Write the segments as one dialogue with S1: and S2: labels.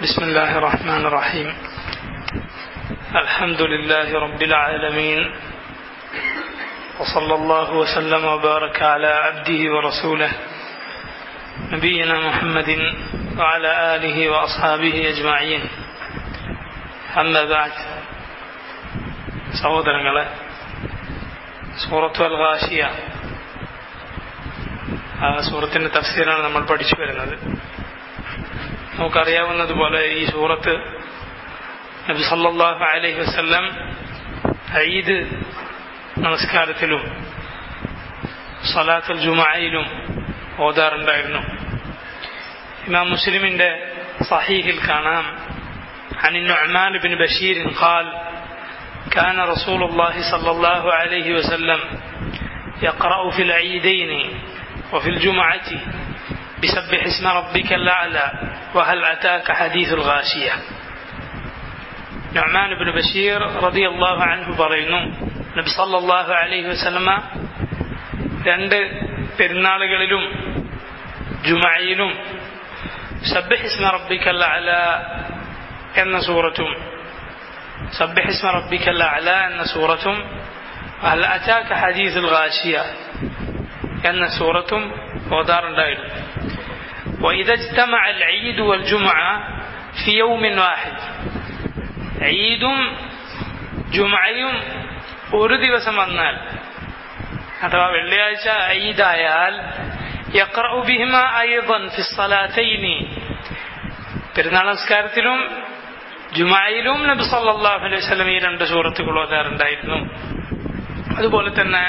S1: بسم الله الرحمن الرحيم الحمد لله رب العالمين وصلى الله وسلم وبارك على عبده ورسوله نبينا محمد وعلى آله وأصحابه أجمعين أما بعد സഹോദരങ്ങളെ സൂറത്തു അൽ ഗാഷിയ ആ സൂറത്തിന്റെ തഫ്സീറാണ് നമ്മൾ പഠിച്ചു വരുന്നത് നമുക്കറിയാവുന്നതുപോലെ ഈ സൂറത്ത് നബി സല്ലല്ലാഹു അലൈഹി വസല്ലം ഈദ് നമസ്കാരത്തിലും സലാത്തുൽ ജുമയിലും ഓതാറുണ്ടായിരുന്നു ഇമാം മുസ്ലിമിന്റെ സഹീഹിൽ കാണാം عن النعمان بن بشير قال كان رسول الله صلى الله عليه وسلم يقرأ في العيدين وفي الجمعة بسبح اسم ربك الأعلى وهل أتاك حديث الغاشية نعمان بن بشير رضي الله عنه പറയുന്നു നബി സല്ലല്ലാഹു അലൈഹി വസല്ലമ രണ്ട് പെരുന്നാളുകളിലും ജുമയിലും സബ്ബിഹ് ഇസ്മ റബ്ബിക്കൽ അഅല എന്ന സൂറത്തും സബ്ബിഹ് ഇസ്മ റബ്ബിക്കൽ അഅല എന്ന സൂറത്തും ഹൽ അതാക ഹദീസുൽ ഗാശിയ എന്ന സൂറത്തും ഓതാറുണ്ടായിരുന്നു وإذا اجتمع العيد والجمعة في يوم واحد ഈദും ജുമയും ഒരു ദിവസം വന്നാൽ അഥവാ വെള്ളിയാഴ്ച ഈദായാൽ يقرأ بهما أيضا في الصلاتين പെരുന്നാൾ നമസ്കാരത്തിലും ജുമായിലും നബി സല്ലല്ലാഹു അലൈഹി വസല്ലം ഈ രണ്ട് സൂറത്തുകൾ ഓതാറുണ്ടായിരുന്നു അതുപോലെ തന്നെ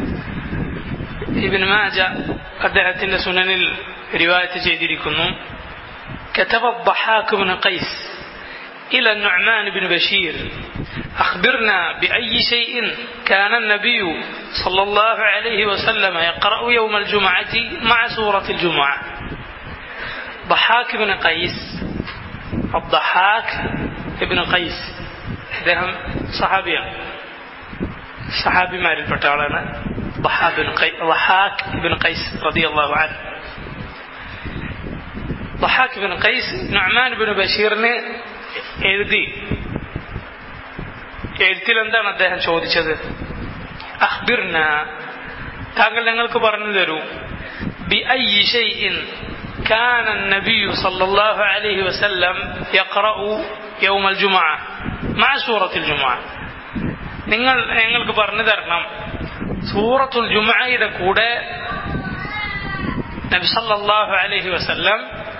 S1: ഇബിൻ മാജ അദ്ദേഹത്തിന്റെ സുനനിൽ റിവായത്ത് ചെയ്തിരിക്കുന്നു كتب الضحاك بن قيس إلى النعمان بن بشير أخبرنا بأي شيء كان النبي صلى الله عليه وسلم يقرأ يوم الجمعة مع سورة الجمعة ضحاك بن قيس الضحاك بن قيس അദ്ദേഹം സഹാബിയാണ് സഹാബിമാരിൽപ്പെട്ട ആളാണ് ضحاك بن قيس رضي الله عنه ضحاك بن قيس نعمان بن ബഷീറിന് എഴുതി എഴുത്തിൽ എന്താണ് അദ്ദേഹം ചോദിച്ചത് അഖ്ബിർന താങ്കൾ ഞങ്ങൾക്ക് പറഞ്ഞു തരൂ ബി ഷൈഇൻ كان النبي صلى الله عليه وسلم يقرأ يوم الجمعة مع سورة الجمعة നിങ്ങൾ ഞങ്ങൾക്ക് പറഞ്ഞു തരണം സൂറത്തുൽ ജുമയുടെ കൂടെ നബി സല്ലല്ലാഹു അലൈഹി വസല്ലം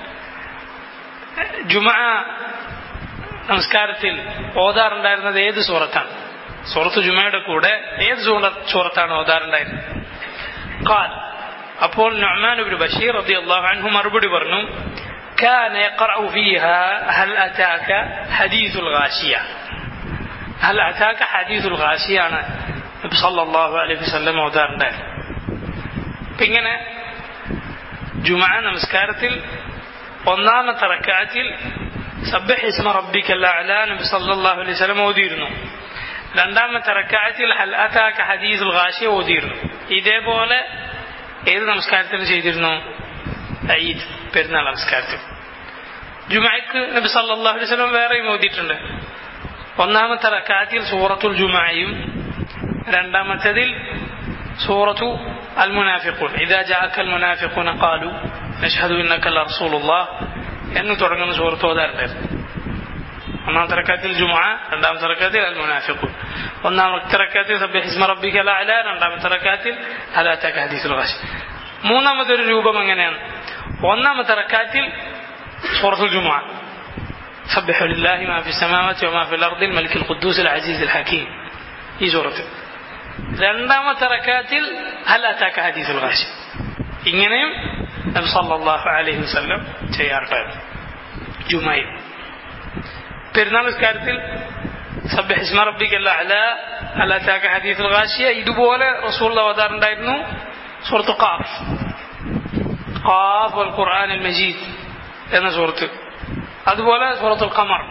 S1: ജുമ നമസ്കാരത്തിൽ ഓതാറുണ്ടായിരുന്നത് ഏത് സൂറത്താണ് സൂറത്ത് ജുമയുടെ കൂടെ ഏത് സൂറത്താണ് ഓതാറുണ്ടായിരുന്നത് കാൽ അപ്പോൾ നഅ്മാൻ ഇബ്നു ബഷീർ റളിയല്ലാഹു അൻഹു മറുപടി പറഞ്ഞു كان يقرأ فيها هل أتاك حديث الغاشية هل أتاك حديث الغاشية ആണ് നബി സല്ലല്ലാഹു അലൈഹി വസല്ലം ഓതാറുണ്ടായിരുന്നത് അപ്പം ഇങ്ങനെ ജുമ നമസ്കാരത്തിൽ ഒന്നാമത്തെ റക്കാത്തിൽ സബ്ബിഹ് ഇസ്മ റബ്ബിക്കൽ അഅല നബി സല്ലല്ലാഹു അലൈഹി വസല്ലം ഓതിയിരുന്നു രണ്ടാമത്തെ റക്കാത്തിൽ ഹൽ അതാക ഹദീസുൽ ഗാശിയ ഓതിയിരുന്നു ഇതേപോലെ ഏത് നമസ്കാരത്തിന് ചെയ്തിരുന്നു ഈദ് പെരുന്നാൾ നമസ്കാരത്തിൽ ജുമയ്ക്ക് നബി സല്ലല്ലാഹു അലൈഹി വസല്ലം വേറെയും ഓതിയിട്ടുണ്ട് ഒന്നാമത്തെ റക്കാത്തിൽ സൂറത്തുൽ ജുമയും രണ്ടാമത്തേതിൽ സൂറത്തു അൽ മുനാഫിഖൂൻ ഇദാ ജാഅക അൽ മുനാഫിഖൂന ഖാലു നഷ്ഹദു ഇന്നക റസൂലുള്ളാഹ് എന്ന് തുടങ്ങുന്ന സൂറത്ത് ഓതാറുണ്ടായിരുന്നു ഒന്നാമത്തെ റക്കാത്തിൽ ജുമുഅ രണ്ടാമത്തെ റക്കാത്തിൽ അൽ മുനാഫിഖൂൻ ഒന്നാമത്തെ റക്കാത്തിൽ സബ്ബിഹ് ഇസ്മ റബ്ബിക്കൽ അഅല രണ്ടാമത്തെ റക്കാത്തിൽ ഹൽ അതാക ഹദീസുൽ ഗാശി മൂന്നാമത്തെ ഒരു രൂപം എങ്ങനെയാണ് ഒന്നാമത്തെ റക്കാത്തിൽ സൂറത്തുൽ ജുമുഅ سبح لله ما في السماوات وما في الأرض الملك القدوس العزيز الحكيم ഈ സൂറത്ത് രണ്ടാമത്തെ റക്കാത്തിൽ ഹൽ അതാക ഹദീസുൽ ഗാശി ഇങ്ങനെയും നബി സല്ലല്ലാഹു അലൈഹി വസല്ലം ചെയ്യാറുണ്ടായിരുന്നു ജുമയിൽ പെരുന്നാൾ നിസ്കാരത്തിൽ സബ്ബിഹ് ഇസ്മ റബ്ബിക്കൽ അഅല ഹൽ അതാക ഹദീസുൽ ഗാശിയ ഇതുപോലെ റസൂൽ ഓതാറുണ്ടായിരുന്നു സൂറത്ത് ഖാഫ് ഖാഫ് വൽ ഖുർആനിൽ മജീദ് എന്ന സൂറത്ത് അതുപോലെ സൂറത്തുൽ ഖമർ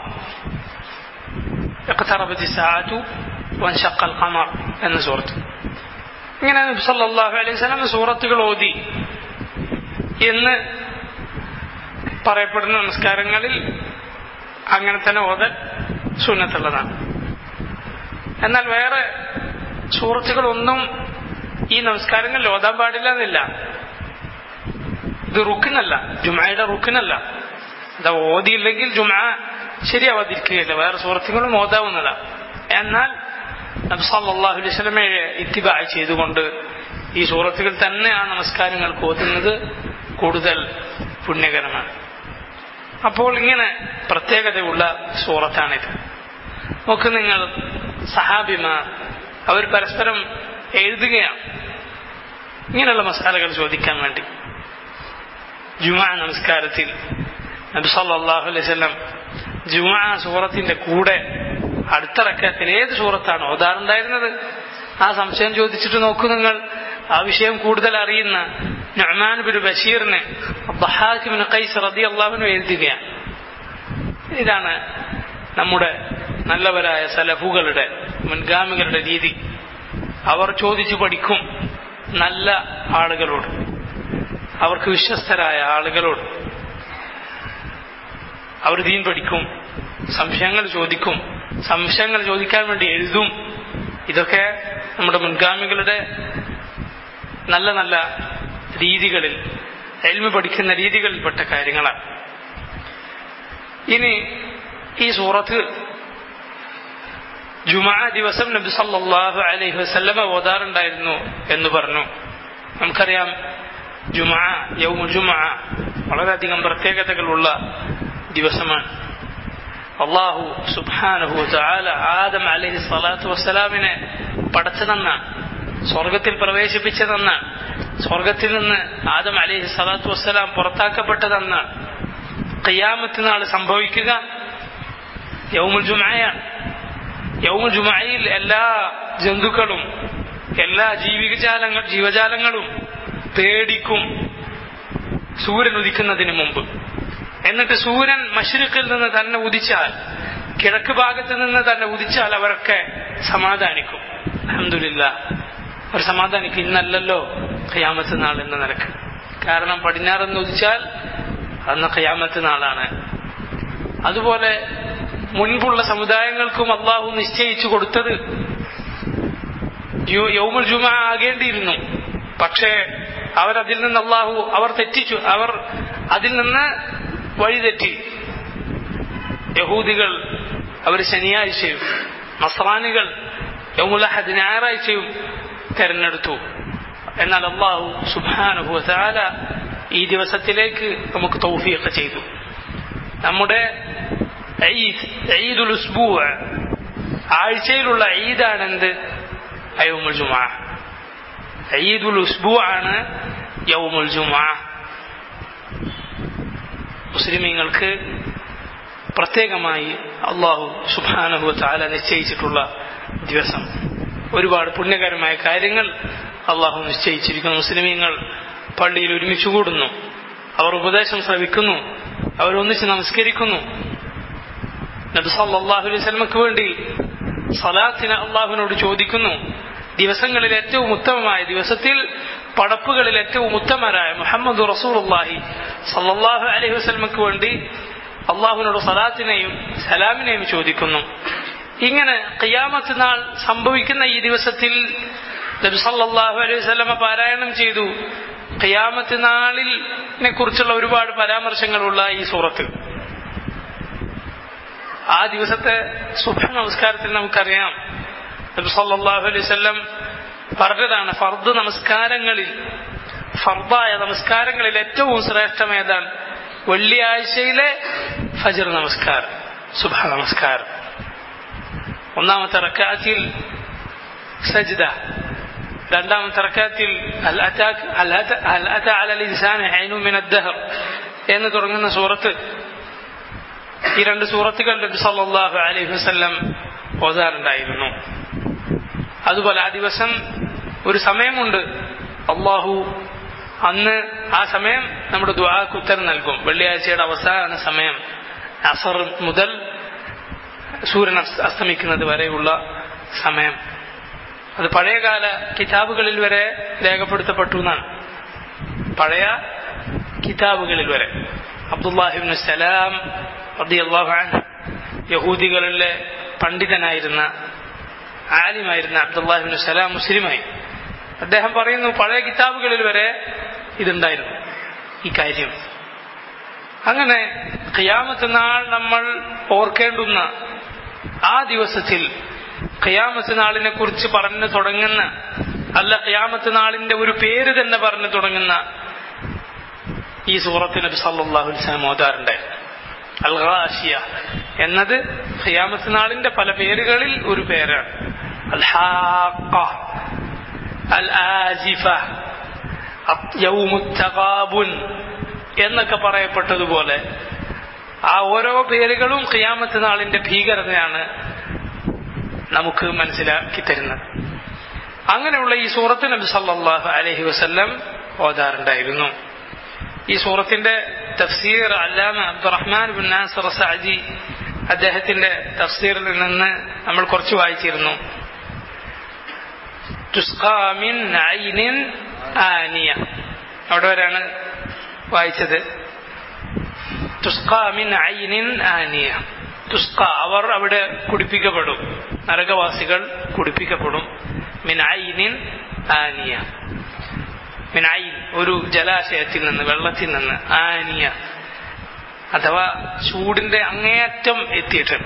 S1: اقتربت الساعة وانشق القمر എന്ന സൂറത്ത് ഇങ്ങനെ നബി സല്ലല്ലാഹു അലൈഹി വസല്ലം സൂറത്തുകൾ ഓതി എന്ന് പറയപ്പെടുന്ന നമസ്കാരങ്ങളിൽ അങ്ങനെ തന്നെ ഓതൽ സുന്നത്തുള്ളതാണ് എന്നാൽ വേറെ സൂറത്തുകളൊന്നും ഈ നമസ്കാരങ്ങളിൽ ഓതാൻ പാടില്ല എന്നില്ല ഇത് റുക്കിനല്ല ജുമായുടെ റുക്കിനല്ല അതാ ഓതിയില്ലെങ്കിൽ ജുമ ശരിയാവാതിരിക്കുകയില്ല വേറെ സുഹൃത്തുക്കളും ഓതാവുന്നതാ എന്നാൽ നബ്സല്ലാഹു അലൈഹി സ്വലമയെ ഇത്തിബാ ചെയ്തുകൊണ്ട് ഈ സൂറത്തുകൾ തന്നെ ആ നമസ്കാരങ്ങൾ ഓതുന്നത് കൂടുതൽ പുണ്യകരമാണ് അപ്പോൾ ഇങ്ങനെ പ്രത്യേകതയുള്ള സൂറത്താണിത് നോക്ക് നിങ്ങൾ സഹാബിമാർ അവർ പരസ്പരം എഴുതുകയാണ് ഇങ്ങനെയുള്ള മസാലകൾ ചോദിക്കാൻ വേണ്ടി ജുമാ നമസ്കാരത്തിൽ നബി സല്ലല്ലാഹു അലൈഹി വസല്ലം ജുമാ സൂറത്തിന്റെ കൂടെ അടുത്ത റക്കത്തിൽ ഏത് സൂറത്താണ് ഓതാറുണ്ടായിരുന്നത് ആ സംശയം ചോദിച്ചിട്ട് നോക്കൂ നിങ്ങൾ ആ വിഷയം കൂടുതൽ അറിയുന്ന നുഅ്മാൻ ബിൻ ബഷീറിന് ബഹാഖ് ബിൻ ഖൈസ് റളിയല്ലാഹു എഴുതുകയാണ് ഇതാണ് നമ്മുടെ നല്ലവരായ സലഫുകളുടെ മുൻഗാമികളുടെ രീതി അവർ ചോദിച്ചു പഠിക്കും നല്ല ആളുകളോട് അവർക്ക് വിശ്വസ്തരായ ആളുകളോട് അവർ ദീൻ പഠിക്കും സംശയങ്ങൾ ചോദിക്കും സംശയങ്ങൾ ചോദിക്കാൻ വേണ്ടി എഴുതും ഇതൊക്കെ നമ്മുടെ മുൻഗാമികളുടെ നല്ല നല്ല രീതികളിൽ എൽമ പഠിക്കുന്ന രീതികളിൽപ്പെട്ട കാര്യങ്ങളാണ് ഇനി ഈ സൂറത്ത് ജുമാ ദിവസം നബി സല്ലല്ലാഹു അലൈഹി വസല്ലമ ഓതാറുണ്ടായിരുന്നു എന്ന് പറഞ്ഞു നമുക്കറിയാം ജുമാ യൗമു ജുമാ വളരെയധികം പ്രത്യേകതകളുള്ള ദിവസമാണ് അള്ളാഹു സുബ്ഹാനഹു തആല ആദം അലൈഹി സ്വലാത്തു വസ്സലാമിനെ പടച്ചതെന്നാണ് സ്വർഗത്തിൽ പ്രവേശിപ്പിച്ചതെന്നാണ് സ്വർഗത്തിൽ നിന്ന് ആദം അലൈഹി സ്വലാത്തു വസ്സലാം പുറത്താക്കപ്പെട്ടതെന്നാണ് ഖിയാമത്ത് നാൾ സംഭവിക്കുക യൗമുൽ ജുമായാണ് യൗമുൽ ജുമായിൽ എല്ലാ ജന്തുക്കളും എല്ലാ ജീവികജാലങ്ങൾ ജീവജാലങ്ങളും പേടിക്കും സൂര്യൻ ഉദിക്കുന്നതിന് മുമ്പ് എന്നിട്ട് സൂര്യൻ മഷരിഖിൽ നിന്ന് തന്നെ ഉദിച്ചാൽ കിഴക്ക് ഭാഗത്ത് നിന്ന് തന്നെ ഉദിച്ചാൽ അവരൊക്കെ സമാധാനിക്കും അഹമ്മദില്ല അവർ സമാധാനിക്കും ഇന്നല്ലല്ലോ ഖയാമത്ത് നാൾ എന്ന നിലക്ക് കാരണം പടിഞ്ഞാറെന്ന് ഉദിച്ചാൽ അന്ന് ഖയാമത്ത് നാളാണ് അതുപോലെ മുൻപുള്ള സമുദായങ്ങൾക്കും അള്ളാഹു നിശ്ചയിച്ചു കൊടുത്തത് യൗമുൽ ജുമ ആകേണ്ടിയിരുന്നു പക്ഷേ അവരതിൽ നിന്ന് അള്ളാഹു അവർ തെറ്റിച്ചു അവർ അതിൽ നിന്ന് വഴിതെറ്റി യഹൂദികൾ അവർ ശനിയാഴ്ചയും നസ്രാനികൾ യൗമുലഹദ് ഞായറാഴ്ചയും തെരഞ്ഞെടുത്തു എന്നാൽ അള്ളാഹു സുബാനുഭവ താല ഈ ദിവസത്തിലേക്ക് നമുക്ക് തൗഫീഖ് ചെയ്തു നമ്മുടെ ഈദ് ഈദുൽ ഉസ്ബൂ ആഴ്ചയിലുള്ള ഈദാണെന്ത് യൗമുൽ ജുമാ ഈദുൽ ഉസ്ബൂ ആണ് യൗമുൽ ജുമാ മുസ്ലിമീങ്ങൾക്ക് പ്രത്യേകമായി അള്ളാഹു സുബാനഹു താല നിശ്ചയിച്ചിട്ടുള്ള ദിവസം ഒരുപാട് പുണ്യകരമായ കാര്യങ്ങൾ അള്ളാഹു നിശ്ചയിച്ചിരിക്കുന്നു മുസ്ലിമീങ്ങൾ പള്ളിയിൽ ഒരുമിച്ച് കൂടുന്നു അവർ ഉപദേശം ശ്രവിക്കുന്നു അവർ ഒന്നിച്ച് നമസ്കരിക്കുന്നു നബി സല്ലല്ലാഹു അലൈഹി വസല്ലമക്ക് വേണ്ടി സലാത്തിന് അള്ളാഹുവിനോട് ചോദിക്കുന്നു ദിവസങ്ങളിൽ ഏറ്റവും ഉത്തമമായ ദിവസത്തിൽ പടപ്പുകളിൽ ഏറ്റവും ഉത്തമരായ മുഹമ്മദ് റസൂലുള്ളാഹി സല്ലല്ലാഹു അലൈഹി വസല്ലമക്ക് വേണ്ടി അള്ളാഹുവിനോട് സലാത്തിനെയും സലാമിനെയും ചോദിക്കുന്നു ഇങ്ങനെ ഖിയാമത്ത് നാൾ സംഭവിക്കുന്ന ഈ ദിവസത്തിൽ നബി സല്ലല്ലാഹു അലൈഹി വസല്ലമ പാരായണം ചെയ്തു ഖിയാമത്ത് നാളിനെ കുറിച്ചുള്ള ഒരുപാട് പരാമർശങ്ങളുള്ള ഈ സൂറത്ത് ആ ദിവസത്തെ സുബഹ നമസ്കാരത്തിൽ നമുക്കറിയാം നബി സല്ലല്ലാഹു അലൈഹി വസല്ലം പറഞ്ഞതാണ് ഫർദ് നമസ്കാരങ്ങളിൽ ഫർദായ നമസ്കാരങ്ങളിൽ ഏറ്റവും ശ്രേഷ്ഠം ഏതാണ് വെള്ളിയാഴ്ചയിലെ ഫജർ നമസ്കാരം സുബഹ നമസ്കാരം ഒന്നാമത്തെ റക്കാത്തിൽ സജ്ദ രണ്ടാമത്തെ റക്കാത്തിൽ അൽ അതാക് അൽ അത അലൽ ഇൻസാൻ ഹൈനു മിൻ അദ്ദഹർ എന്ന് തുടങ്ങുന്ന സൂറത്ത് ഈ രണ്ട് സൂറത്തുകൾ നബി സല്ലല്ലാഹു അലൈഹി വസല്ലം ഓതാറുണ്ടായിരുന്നു അതുപോലെ ആ ദിവസം ഒരു സമയമുണ്ട് അള്ളാഹു അന്ന് ആ സമയം നമ്മുടെ ദുആക്ക് ഉത്തരം നൽകും വെള്ളിയാഴ്ചയുടെ അവസാന സമയം അസർ മുതൽ സൂര്യൻ അസ്തമിക്കുന്നത് വരെയുള്ള സമയം അത് പഴയകാല കിതാബുകളിൽ വരെ രേഖപ്പെടുത്തപ്പെട്ടു എന്നാണ് പഴയ കിതാബുകളിൽ വരെ അബ്ദുല്ലാഹിബിൻ സലാം റളിയല്ലാഹു അൻഹു യഹൂദികളിലെ പണ്ഡിതനായിരുന്ന ആലിമായിരുന്ന അബ്ദുല്ലാഹിബിൻ സലാം മുസ്ലിമായി അദ്ദേഹം പറയുന്നു പഴയ കിതാബുകളിൽ വരെ ഇതുണ്ടായിരുന്നു ഈ കാര്യം അങ്ങനെ ഖിയാമത്ത് നാൾ നമ്മൾ ഓർക്കേണ്ടുന്ന ആ ദിവസത്തിൽ ഖിയാമത്ത് നാളിനെ കുറിച്ച് പറഞ്ഞു തുടങ്ങുന്ന അല്ല ഖിയാമത്ത് നാളിന്റെ ഒരു പേര് തന്നെ പറഞ്ഞു തുടങ്ങുന്ന ഈ സൂറത്ത് നബി സല്ലല്ലാഹു അലൈഹി വസല്ലം ഓതാറുണ്ട് അൽ ഖാശിയ എന്നത് ഖിയാമത്ത് നാളിന്റെ പല പേരുകളിൽ ഒരു പേരാണ് അൽ ഹാഖ അൽ ആസിഫ യൗമുത് തഗാബുൻ എന്നൊക്കെ പറയപ്പെട്ടതുപോലെ ആ ഓരോ പേരുകളും ഖിയാമത്ത് നാളിന്റെ ഭീകരതയാണ് നമുക്ക് മനസ്സിലാക്കി തരുന്നത് അങ്ങനെയുള്ള ഈ സൂറത്ത് നബി സല്ലല്ലാഹു അലൈഹി വസല്ലം ഓതാറുണ്ടായിരുന്നു ഈ സൂറത്തിന്റെ തഫ്സീർ അല്ലാമ അബ്ദുറഹ്മാൻ ബിൻ നാസർ സഅദി അദ്ദേഹത്തിന്റെ തഫ്സീറിൽ നിന്ന് നമ്മൾ കുറച്ച് വായിച്ചിരുന്നു തുസ്കാമിൻ ഐനിൻ ആനിയ അവിടെ വരെയാണ് വായിച്ചത് തുസ്കാമിൻ ഐനിൻ ആനിയ തുസ്ക അവർ അവിടെ കുടിപ്പിക്കപ്പെടും നരകവാസികൾ കുടിപ്പിക്കപ്പെടും മിൻ ഐനിൻ ആനിയ മിൻ ഐൻ ഒരു ജലാശയത്തിൽ നിന്ന് വെള്ളത്തിൽ നിന്ന് ആനിയ അഥവാ ചൂടിന്റെ അങ്ങേയറ്റം എത്തിയിട്ടുണ്ട്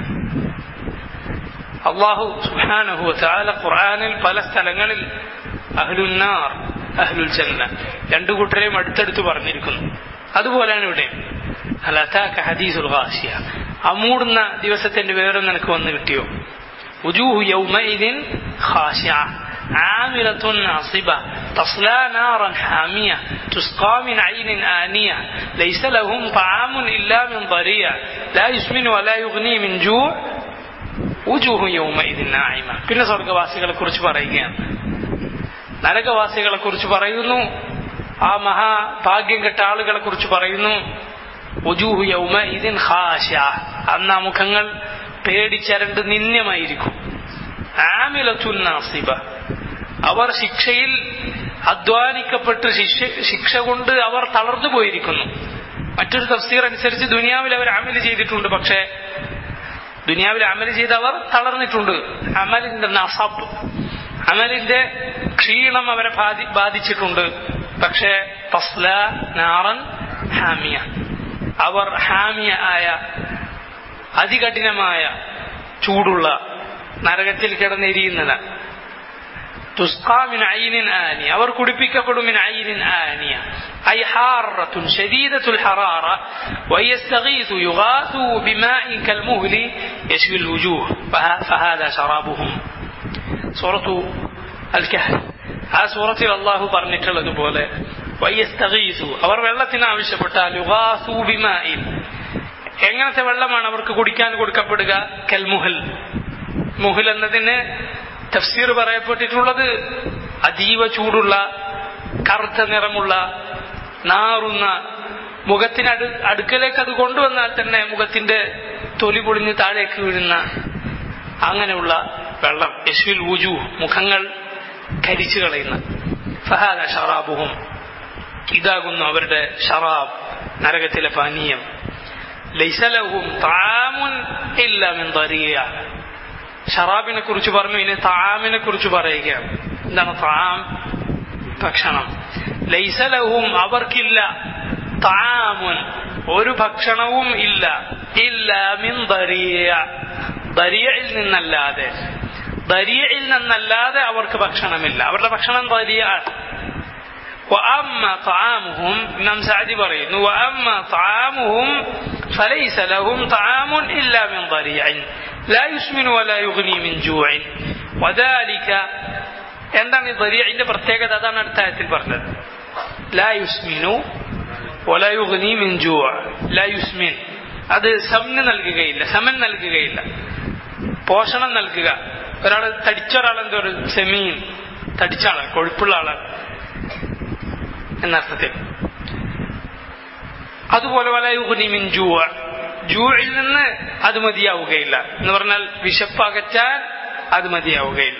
S1: അള്ളാഹു സുഹാനഹു താല ഖുർആാനിൽ പല സ്ഥലങ്ങളിൽ അഹ്ലുന്നാർ അഹ്ലുൽ ജന്ന രണ്ടു കൂട്ടരെയും അടുത്തടുത്ത് പറഞ്ഞിരിക്കുന്നു അതുപോലെയാണ് ഇവിടെ അലത്താക്ക ഹദീസുൽ ഖാസിയ അമൂടുന്ന ദിവസത്തിന്റെ വിവരം നിനക്ക് വന്നു കിട്ടിയോ ഉജൂഹു യൗമഇദിൻ ഖാശിഅ عاملة ناصبة تصلى نارا حامية تسقى من عين آنية ليس لهم طعام إلا من ضريع لا يسمن ولا يغني من جوع وجوه يومئذ ناعمة പിന്നെ സ്വർഗവാസികളെ കുറിച്ച് പറയുകയാണ് നരകവാസികളെ കുറിച്ച് പറയുന്നു ആ മഹാഭാഗ്യം കെട്ട ആളുകളെ കുറിച്ച് പറയുന്നു ഉജൂഹു യൗമ ഇതിൻ ഹാശ അന്ന് ആ മുഖങ്ങൾ പേടിച്ചരണ്ട് നിന്യമായിരിക്കും ആമിലത്തുൻ നാസിബ അവർ ശിക്ഷയിൽ അധ്വാനിക്കപ്പെട്ട് ശിക്ഷ ശിക്ഷ കൊണ്ട് അവർ തളർന്നു പോയിരിക്കുന്നു മറ്റൊരു തഫ്സീർ അനുസരിച്ച് ദുനിയാവിൽ അവർ അമല് ചെയ്തിട്ടുണ്ട് പക്ഷേ ദുനിയാവിൽ അമല് ചെയ്ത് അവർ തളർന്നിട്ടുണ്ട് അമലിന്റെ നസബ് അമലിന്റെ ക്ഷീണം അവരെ ബാധി ബാധിച്ചിട്ടുണ്ട് പക്ഷേ തസ്ല നാറൻ ഹാമിയ അവർ ഹാമിയ ആയ അതികഠിനമായ ചൂടുള്ള നരകത്തിൽ കിടന്നെരിയുന്നത് തുസ്കാമിൻ ഐനിൻ ആനിയ അവർ കുടിപ്പിക്കപ്പെടും മിൻ ഐനിൻ ആനിയ أي حارة شديدة الحرارة ويستغيث يغاث بماء كالمهل يشوي الوجوه فهذا شرابهم سورة الكهف ആ സൂറത്തിൽ അള്ളാഹു പറഞ്ഞിട്ടുള്ളതുപോലെ വയ്യസ്തഗീസു അവർ വെള്ളത്തിന് ആവശ്യപ്പെട്ടാൽ യുഗാസു ബിമായിൽ എങ്ങനത്തെ വെള്ളമാണ് അവർക്ക് കുടിക്കാൻ കൊടുക്കപ്പെടുക കൽമുഹൽ മുഹൽ എന്നതിന് തഫ്സീർ പറയപ്പെട്ടിട്ടുള്ളത് അതീവ ചൂടുള്ള കറുത്ത നിറമുള്ള നാറുന്ന മുഖത്തിന് അടു അടുക്കലേക്ക് അത് കൊണ്ടുവന്നാൽ തന്നെ മുഖത്തിന്റെ തൊലി പൊളിഞ്ഞ് താഴേക്ക് വീഴുന്ന അങ്ങനെയുള്ള വെള്ളം യശ്വിൽ ഊജു മുഖങ്ങൾ കരിച്ചു കളയുന്ന ഫഹാദ ഷറാബുഹും ഇതാകുന്നു അവരുടെ ഷറാബ് നരകത്തിലെ പാനീയം ലൈസലഹും താമുൻ ഇല്ലാമിൻ തരിക ഷറാബിനെ കുറിച്ച് പറഞ്ഞു ഇനി താമിനെ കുറിച്ച് പറയുകയാണ് എന്താണ് താം ഭക്ഷണം ലൈസലഹും അവർക്കില്ല താമുൻ ഒരു ഭക്ഷണവും ഇല്ല ഇല്ലാമിൻ ദരിയ ദരിയയിൽ നിന്നല്ലാതെ ദരിയയിൽ നിന്നല്ലാതെ അവർക്ക് ഭക്ഷണമില്ല അവരുടെ ഭക്ഷണം ദരിയ وأما طعامهم إمام سعدي بريد وأما طعامهم فليس لهم طعام إلا من ضريع لا يسمن ولا يغني من جوع وذلك എന്താണ് ഈ ദരിയന്റെ പ്രത്യേകത അതാണ് അടുത്ത ആയത്തിൽ പറഞ്ഞത് ലാ യുസ്മിനു വലാ യുഗ്നി മിൻ ജൂ ലാ യുസ്മിൻ അത് സമന് നൽകുകയില്ല സമൻ നൽകുകയില്ല പോഷണം നൽകുക ഒരാൾ തടിച്ച ഒരാൾ എന്തോ ഒരു സെമീൻ തടിച്ച ആളാണ് കൊഴുപ്പുള്ള ആളാണ് എന്നർത്ഥത്തിൽ അതുപോലെ വലയുഗ്നി മിൻ ജൂ ജൂയിൽ നിന്ന് അത് മതിയാവുകയില്ല എന്ന് പറഞ്ഞാൽ വിശപ്പ് അകറ്റാൻ അത് മതിയാവുകയില്ല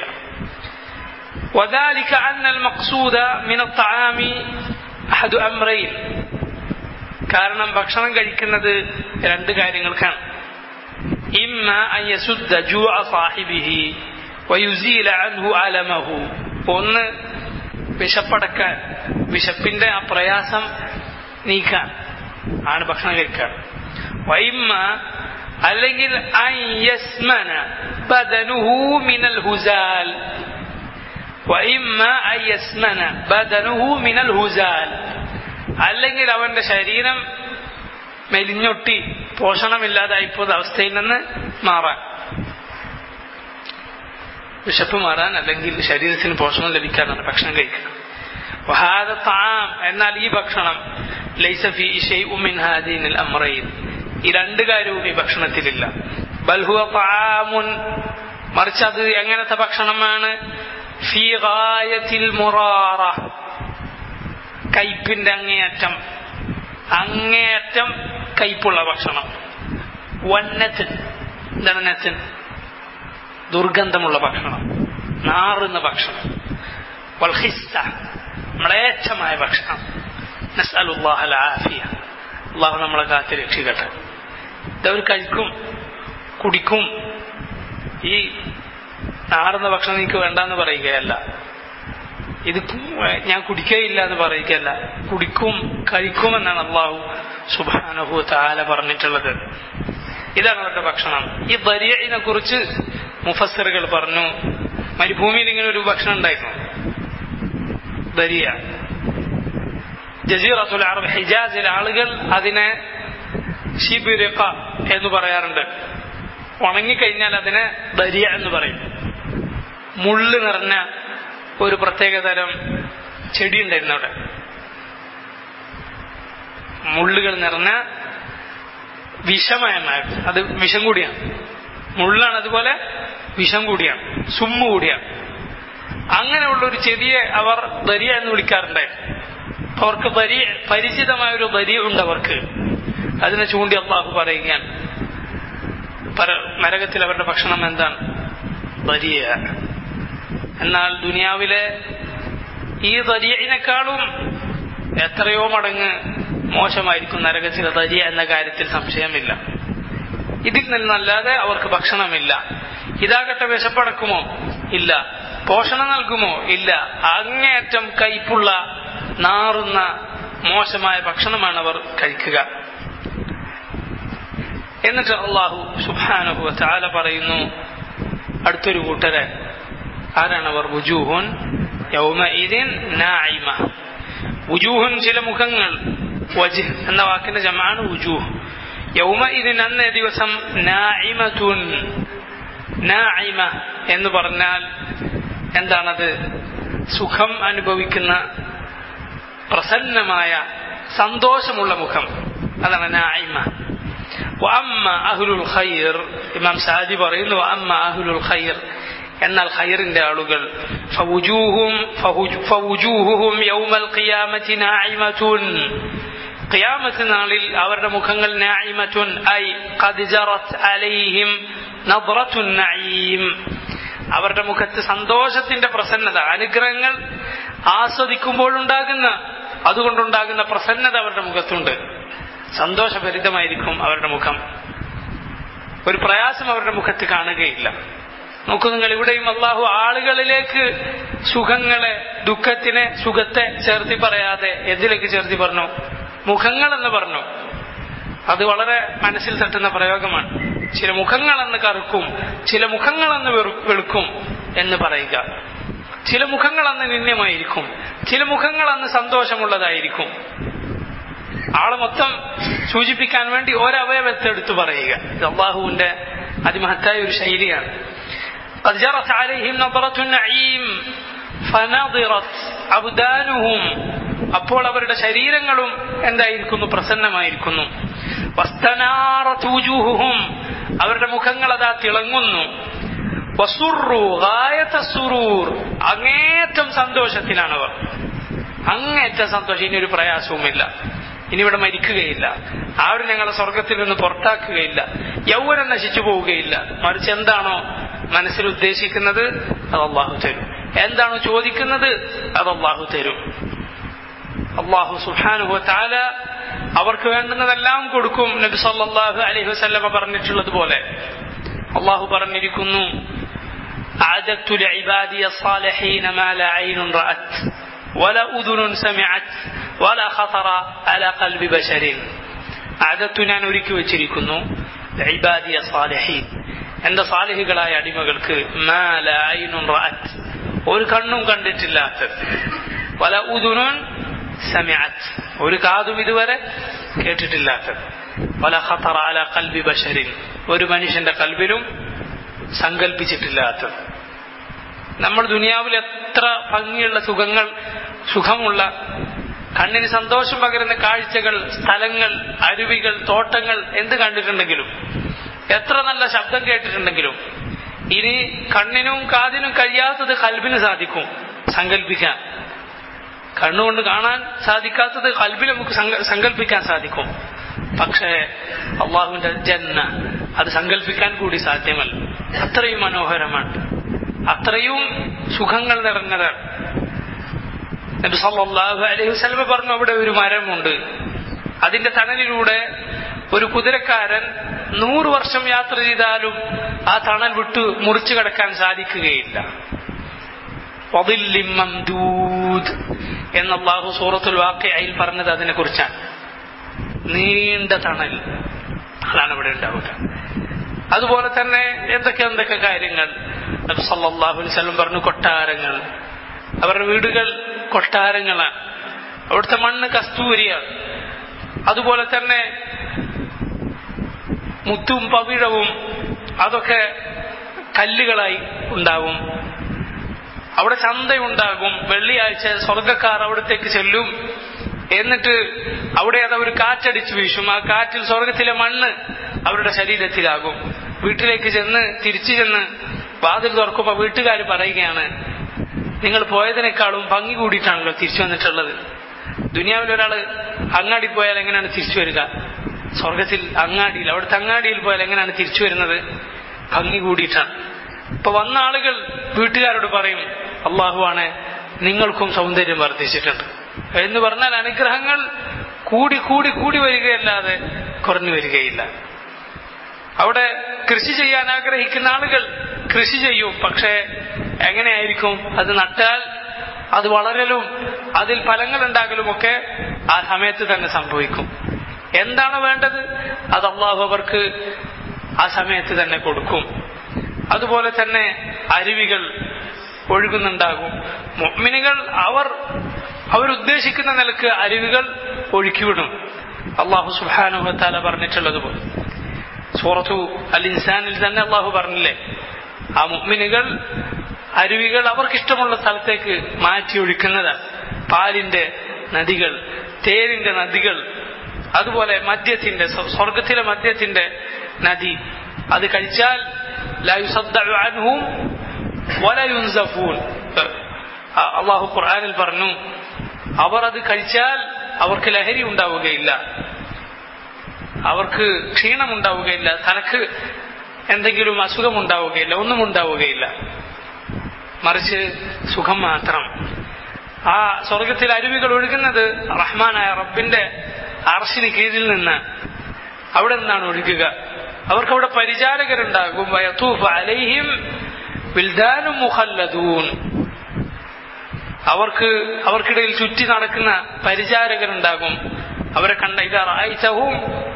S1: وذلك أن المقصود من الطعام أحد أمرين കാരണം ഭക്ഷണം കഴിക്കുന്നത് രണ്ട് കാര്യങ്ങൾക്കാണ് ഇമ്മ അൻ യസുദ്ദ ജൂഅ സാഹിബിഹി വയുസീല അൻഹു അലമഹു ഒന്ന് വിശപ്പടക്കാൻ വിശപ്പിന്റെ ആ പ്രയാസം നീക്കാൻ ആണ് ഭക്ഷണം കഴിക്കാൻ വൈമ്മ അല്ലെങ്കിൽ അൻ യസ്മന ബദനുഹു മിനൽ ഹുസാൽ വൈമ്മ അൻ യസ്മന ബദനുഹു മിനൽ ഹുസാൽ അല്ലെങ്കിൽ അവന്റെ ശരീരം മെലിഞ്ഞൊട്ടി പോഷണമില്ലാതായിപ്പോയ അവസ്ഥയിൽ നിന്ന് മാറാൻ വിശപ്പ് മാറാൻ അല്ലെങ്കിൽ ശരീരത്തിന് പോഷണം ലഭിക്കാനാണ് ഭക്ഷണം കഴിക്കുന്നത് വഹാദ താം എന്നാൽ ഈ ഭക്ഷണം ലൈസഫി മിൻ ഹാദീനിൽ അമ്രയിൽ ഈ രണ്ട് കാര്യവും ഈ ഭക്ഷണത്തിലില്ല ബൽഹുവ താമുൻ മറിച്ച് അത് എങ്ങനത്തെ ഭക്ഷണമാണ് ഫീ ഗായത്തിൽ മുറാറ കയ്പിന്റെ അങ്ങേയറ്റം അങ്ങേയറ്റം കയ്പുള്ള ഭക്ഷണം വന്നത്തിൻ എന്താണ് നത്തിൻ ദുർഗന്ധമുള്ള ഭക്ഷണം നാറുന്ന ഭക്ഷണം വൽഹിസ്സ മ്ലേച്ഛമായ ഭക്ഷണം നസ്അലുല്ലാഹൽ ആഫിയ അള്ളാഹു നമ്മളെ കാത്ത് രക്ഷിക്കട്ടെ ഇതവർ കഴിക്കും കുടിക്കും ഈ നാറുന്ന ഭക്ഷണം എനിക്ക് വേണ്ടെന്ന് പറയുകയല്ല ഇത് ഞാൻ കുടിക്കുകയില്ല എന്ന് പറയുകയല്ല കുടിക്കും കഴിക്കുമെന്നാണ് അള്ളാഹു സുബാനഹു താല പറഞ്ഞിട്ടുള്ളത് ഇതാണ് അവരുടെ ഭക്ഷണം ഈ ദരിയനെ കുറിച്ച് മുഫസറുകൾ പറഞ്ഞു മരുഭൂമിയിൽ ഇങ്ങനെ ഒരു ഭക്ഷണം ഉണ്ടായിരുന്നു ദരിയ ജസീറത്തുൽ അറബ് ഹിജാസിലെ ആളുകൾ അതിനെ ഷിബിറിക്ക എന്ന് പറയാറുണ്ട് ഉണങ്ങിക്കഴിഞ്ഞാൽ അതിനെ ദരിയ എന്ന് പറയും മുള്ള് നിറഞ്ഞ ഒരു പ്രത്യേക തരം ചെടി ഉണ്ടായിരുന്നു അവിടെ മുള്ളുകൾ നിറഞ്ഞ വിഷമയമായ അത് വിഷം കൂടിയാണ് മുള്ളാണ് അതുപോലെ വിഷം കൂടിയാണ് സുമ്മ് കൂടിയാണ് അങ്ങനെയുള്ള ഒരു ചെടിയെ അവർ ദരിയ എന്ന് വിളിക്കാറുണ്ടായിരുന്നു അവർക്ക് പരി പരിചിതമായ ഒരു ദരിയ ഉണ്ട് അവർക്ക് അതിനെ ചൂണ്ടി അള്ളാഹു പറയുകയാണ് നരകത്തിൽ അവരുടെ ഭക്ഷണം എന്താണ് ദരിയ എന്നാൽ ദുനിയാവിലെ ഈ ദരിയനേക്കാളും എത്രയോ മടങ്ങ് മോശമായിരിക്കും നരകത്തിലെ ദരിയ എന്ന കാര്യത്തിൽ സംശയമില്ല ഇതിൽ നിന്നല്ലാതെ അവർക്ക് ഭക്ഷണമില്ല ഇതാകട്ടെ വിശപ്പടക്കുമോ ഇല്ല പോഷണം നൽകുമോ ഇല്ല അങ്ങേയറ്റം കയ്പുള്ള നാറുന്ന മോശമായ ഭക്ഷണമാണ് അവർ കഴിക്കുക എന്നിട്ട് അള്ളാഹു സുബാനുഹു ചാല പറയുന്നു അടുത്തൊരു കൂട്ടരെ ആരാണ് അവർ വുജൂഹുൻ യൗമഇദിൻ നായിമ വുജൂഹുൻ ചില മുഖങ്ങൾ വജ് എന്ന വാക്കിന്റെ ജമാണ് വുജൂഹ് യൗമഇദിൻ അന്നേ ദിവസം നായിമതുൻ നായിമ എന്ന് പറഞ്ഞാൽ എന്താണത് സുഖം അനുഭവിക്കുന്ന പ്രസന്നമായ സന്തോഷമുള്ള മുഖം അതാണ് നായിമ വഅമ്മ അഹ്ലുൽ ഖൈർ ഇമാം സാദി പറയുന്നു വഅമ്മ അഹ്ലുൽ ഖൈർ എന്നാൽ ഖൈറിന്റെ ആളുകൾ ഫവുജൂഹുഹും യൗമൽ ഖിയാമത്തി നായിമതുൻ ഖിയാമത്ത് നാളിൽ അവരുടെ മുഖങ്ങൾ നായിമത്തുൻ ഐ ഖദ് ജറത് അലൈഹിം നദ്റത്തുൻ നഈം അവരുടെ മുഖത്ത് സന്തോഷത്തിന്റെ പ്രസന്നത അനുഗ്രഹങ്ങൾ ആസ്വദിക്കുമ്പോഴുണ്ടാകുന്ന അതുകൊണ്ടുണ്ടാകുന്ന പ്രസന്നത അവരുടെ മുഖത്തുണ്ട് സന്തോഷഭരിതമായിരിക്കും അവരുടെ മുഖം ഒരു പ്രയാസം അവരുടെ മുഖത്ത് കാണുകയില്ല നോക്കൂ നിങ്ങൾ ഇവിടെയും അള്ളാഹു ആളുകളിലേക്ക് സുഖങ്ങളെ ദുഃഖത്തിനെ സുഖത്തെ ചേർത്തി പറയാതെ എന്തിലേക്ക് ചേർത്തി പറഞ്ഞു മുഖങ്ങൾ എന്ന് പറഞ്ഞു അത് വളരെ മനസ്സിൽ തട്ടുന്ന പ്രയോഗമാണ് ചില മുഖങ്ങളെന്ന് കറുക്കും ചില മുഖങ്ങളെന്ന് വെളുക്കും എന്ന് പറയുക ചില മുഖങ്ങളന്ന് നിന്ദ്യമായിരിക്കും ചില മുഖങ്ങളന്ന് സന്തോഷമുള്ളതായിരിക്കും ആളെ മൊത്തം സൂചിപ്പിക്കാൻ വേണ്ടി ഒരവയവത്തെ എടുത്തു പറയുക ഇത് അള്ളാഹുവിന്റെ അതിമഹത്തായ ഒരു ശൈലിയാണ് قد جرت عليهم نظرة النعيم فنظرت أبدانهم അപ്പോൾ അവരുടെ ശരീരങ്ങളും എന്തായിരിക്കുന്നു പ്രസന്നമായിരിക്കുന്നു വസ്തനാറത്ത് വുജൂഹുഹും അവരുടെ മുഖങ്ങൾ അതാ തിളങ്ങുന്നു വസുറു ഗായത സുറൂർ അങ്ങേറ്റം സന്തോഷത്തിലാണ് അവർ അങ്ങേറ്റം സന്തോഷം ഇനി ഒരു പ്രയാസവുമില്ല ഇനി ഇവിടെ മരിക്കുകയില്ല ആരും ഞങ്ങളെ സ്വർഗത്തിൽ നിന്ന് പുറത്താക്കുകയില്ല യൗവനം നശിച്ചു പോവുകയില്ല മറിച്ച് എന്താണോ മനസ്സിൽ ഉദ്ദേശിക്കുന്നത് അത് അള്ളാഹു തരും എന്താണോ ചോദിക്കുന്നത് അത് അള്ളാഹു തരും അള്ളാഹു സുഹാനുഭവ താല അവർക്ക് വേണ്ടുന്നതെല്ലാം കൊടുക്കും നബി സല്ലല്ലാഹു അലൈഹി വസല്ലമ പറഞ്ഞിട്ടുള്ളത് പോലെ അള്ളാഹു പറഞ്ഞിരിക്കുന്നു أعددت لعبادي الصالحين ما لا عين رأت ولا أذن سمعت ولا خطر على قلب بشر أعددت ഞാൻ ഒരുക്കി വെച്ചിരിക്കുന്നു عبادي الصالحين എന്റെ സാലിഹികളായ അടിമകൾക്ക് ما لا عين رأت ഒരു കണ്ണും കണ്ടിട്ടില്ലാത്തത് വല ഉദുനുൻ സമിഅത്ത് ഒരു കാതും ഇതുവരെ കേട്ടിട്ടില്ലാത്തത് വല ഖത്തറ അല കൽബി ബഷരിൻ ഒരു മനുഷ്യന്റെ കൽബിലും സങ്കല്പിച്ചിട്ടില്ലാത്തത് നമ്മൾ ദുനിയാവിൽ എത്ര ഭംഗിയുള്ള സുഖങ്ങൾ സുഖമുള്ള കണ്ണിന് സന്തോഷം പകരുന്ന കാഴ്ചകൾ സ്ഥലങ്ങൾ അരുവികൾ തോട്ടങ്ങൾ എന്ത് കണ്ടിട്ടുണ്ടെങ്കിലും എത്ര നല്ല ശബ്ദം കേട്ടിട്ടുണ്ടെങ്കിലും ഇനി കണ്ണിനും കാതിനും കഴിയാത്തത് കൽബിന് സാധിക്കും സങ്കല്പിക്കാൻ കണ്ണുകൊണ്ട് കാണാൻ സാധിക്കാത്തത് കൽബിൽ നമുക്ക് സങ്കല്പിക്കാൻ സാധിക്കും പക്ഷേ അള്ളാഹുവിന്റെ ജന്ന അത് സങ്കല്പിക്കാൻ കൂടി സാധ്യമല്ല അത്രയും മനോഹരമാണ് അത്രയും സുഖങ്ങൾ നിറഞ്ഞതാണ് നബി സല്ലല്ലാഹു അലൈഹി വസല്ലം പറഞ്ഞു അവിടെ ഒരു മരമുണ്ട് അതിന്റെ തണലിലൂടെ ഒരു കുതിരക്കാരൻ നൂറ് വർഷം യാത്ര ചെയ്താലും ആ തണൽ വിട്ട് മുറിച്ചു കടക്കാൻ സാധിക്കുകയില്ല എന്ന് അള്ളാഹു സൂറത്തുൽ വാക്കയിൽ പറഞ്ഞത് അതിനെ കുറിച്ചാണ് നീണ്ട തണൽ അതാണ് ഇവിടെ ഉണ്ടാവുക അതുപോലെ തന്നെ എന്തൊക്കെ എന്തൊക്കെ കാര്യങ്ങൾ സല്ലാഹു വസ്ലം പറഞ്ഞു കൊട്ടാരങ്ങൾ അവരുടെ വീടുകൾ കൊട്ടാരങ്ങളാണ് അവിടുത്തെ മണ്ണ് കസ്തൂരിയാണ് അതുപോലെ തന്നെ മുത്തും പവിഴവും അതൊക്കെ കല്ലുകളായി ഉണ്ടാവും അവിടെ ചന്തയുണ്ടാകും വെള്ളിയാഴ്ച സ്വർഗക്കാർ അവിടത്തേക്ക് ചെല്ലും എന്നിട്ട് അവിടെ അത് അവർ കാറ്റടിച്ചു വീശും ആ കാറ്റിൽ സ്വർഗത്തിലെ മണ്ണ് അവരുടെ ശരീരത്തിലാകും വീട്ടിലേക്ക് ചെന്ന് തിരിച്ചു ചെന്ന് വാതിൽ തുറക്കുമ്പോൾ വീട്ടുകാർ പറയുകയാണ് നിങ്ങൾ പോയതിനേക്കാളും ഭംഗി കൂടിയിട്ടാണല്ലോ തിരിച്ചു വന്നിട്ടുള്ളത് ദുനിയാവിൽ ഒരാൾ അങ്ങാടി പോയാൽ എങ്ങനെയാണ് തിരിച്ചു വരിക സ്വർഗത്തിൽ അങ്ങാടിയിൽ അവിടുത്തെ അങ്ങാടിയിൽ പോയാൽ എങ്ങനെയാണ് തിരിച്ചു വരുന്നത് ഭംഗി കൂടിയിട്ടാണ് ഇപ്പൊ വന്ന ആളുകൾ വീട്ടുകാരോട് പറയും അള്ളാഹുവാണ് നിങ്ങൾക്കും സൗന്ദര്യം വർദ്ധിച്ചിട്ടുണ്ട് എന്ന് പറഞ്ഞാൽ അനുഗ്രഹങ്ങൾ കൂടി കൂടി കൂടി വരികയല്ലാതെ കുറഞ്ഞു വരികയില്ല അവിടെ കൃഷി ചെയ്യാൻ ആഗ്രഹിക്കുന്ന ആളുകൾ കൃഷി ചെയ്യും പക്ഷേ എങ്ങനെയായിരിക്കും അത് നട്ടാൽ അത് വളരലും അതിൽ ഫലങ്ങൾ ഉണ്ടാകലും ഒക്കെ ആ സമയത്ത് തന്നെ സംഭവിക്കും എന്താണ് വേണ്ടത് അത് അള്ളാഹു അവർക്ക് ആ സമയത്ത് തന്നെ കൊടുക്കും അതുപോലെ തന്നെ അരുവികൾ ഒഴുകുന്നുണ്ടാകും മുഅ്മിനുകൾ അവർ അവരുദ്ദേശിക്കുന്ന നിലക്ക് അരുവികൾ ഒഴുക്കിവിടും അള്ളാഹു സുബാനുഹത്താല പറഞ്ഞിട്ടുള്ളതുപോലെ സൂറത്തു അൽ ഇൻസാനിൽ തന്നെ അള്ളാഹു പറഞ്ഞില്ലേ ആ മുഅ്മിനുകൾ അരുവികൾ അവർക്കിഷ്ടമുള്ള സ്ഥലത്തേക്ക് മാറ്റി ഒഴുക്കുന്നതാണ് പാലിന്റെ നദികൾ തേരിന്റെ നദികൾ അതുപോലെ മദ്യത്തിന്റെ സ്വർഗത്തിലെ മദ്യത്തിന്റെ നദി അത് കഴിച്ചാൽ ലായുസദ്ദഅൻഹും വലയുൻസഫൂൻ അള്ളാഹു ഖുർആനിൽ പറഞ്ഞു അവർ അത് കഴിച്ചാൽ അവർക്ക് ലഹരി ഉണ്ടാവുകയില്ല അവർക്ക് ക്ഷീണം ഉണ്ടാവുകയില്ല തനക്ക് എന്തെങ്കിലും അസുഖം ഉണ്ടാവുകയില്ല ഒന്നും ഉണ്ടാവുകയില്ല മറിച്ച് സുഖം മാത്രം ആ സ്വർഗത്തിൽ അരുവികൾ ഒഴുകുന്നത് റഹ്മാനായ റബ്ബിന്റെ അർശിന് കീഴിൽ നിന്ന് അവിടെ നിന്നാണ് ഒഴുകുക അവർക്ക് അവിടെ പരിചാരകരുണ്ടാകും വയത്തൂഫ് അലൈഹിം വിൽദാനും മുഖല്ലദൂൻ അവർക്ക് അവർക്കിടയിൽ ചുറ്റി നടക്കുന്ന പരിചാരകരുണ്ടാകും അവരെ കണ്ട ഇതാ റായിച്ചവും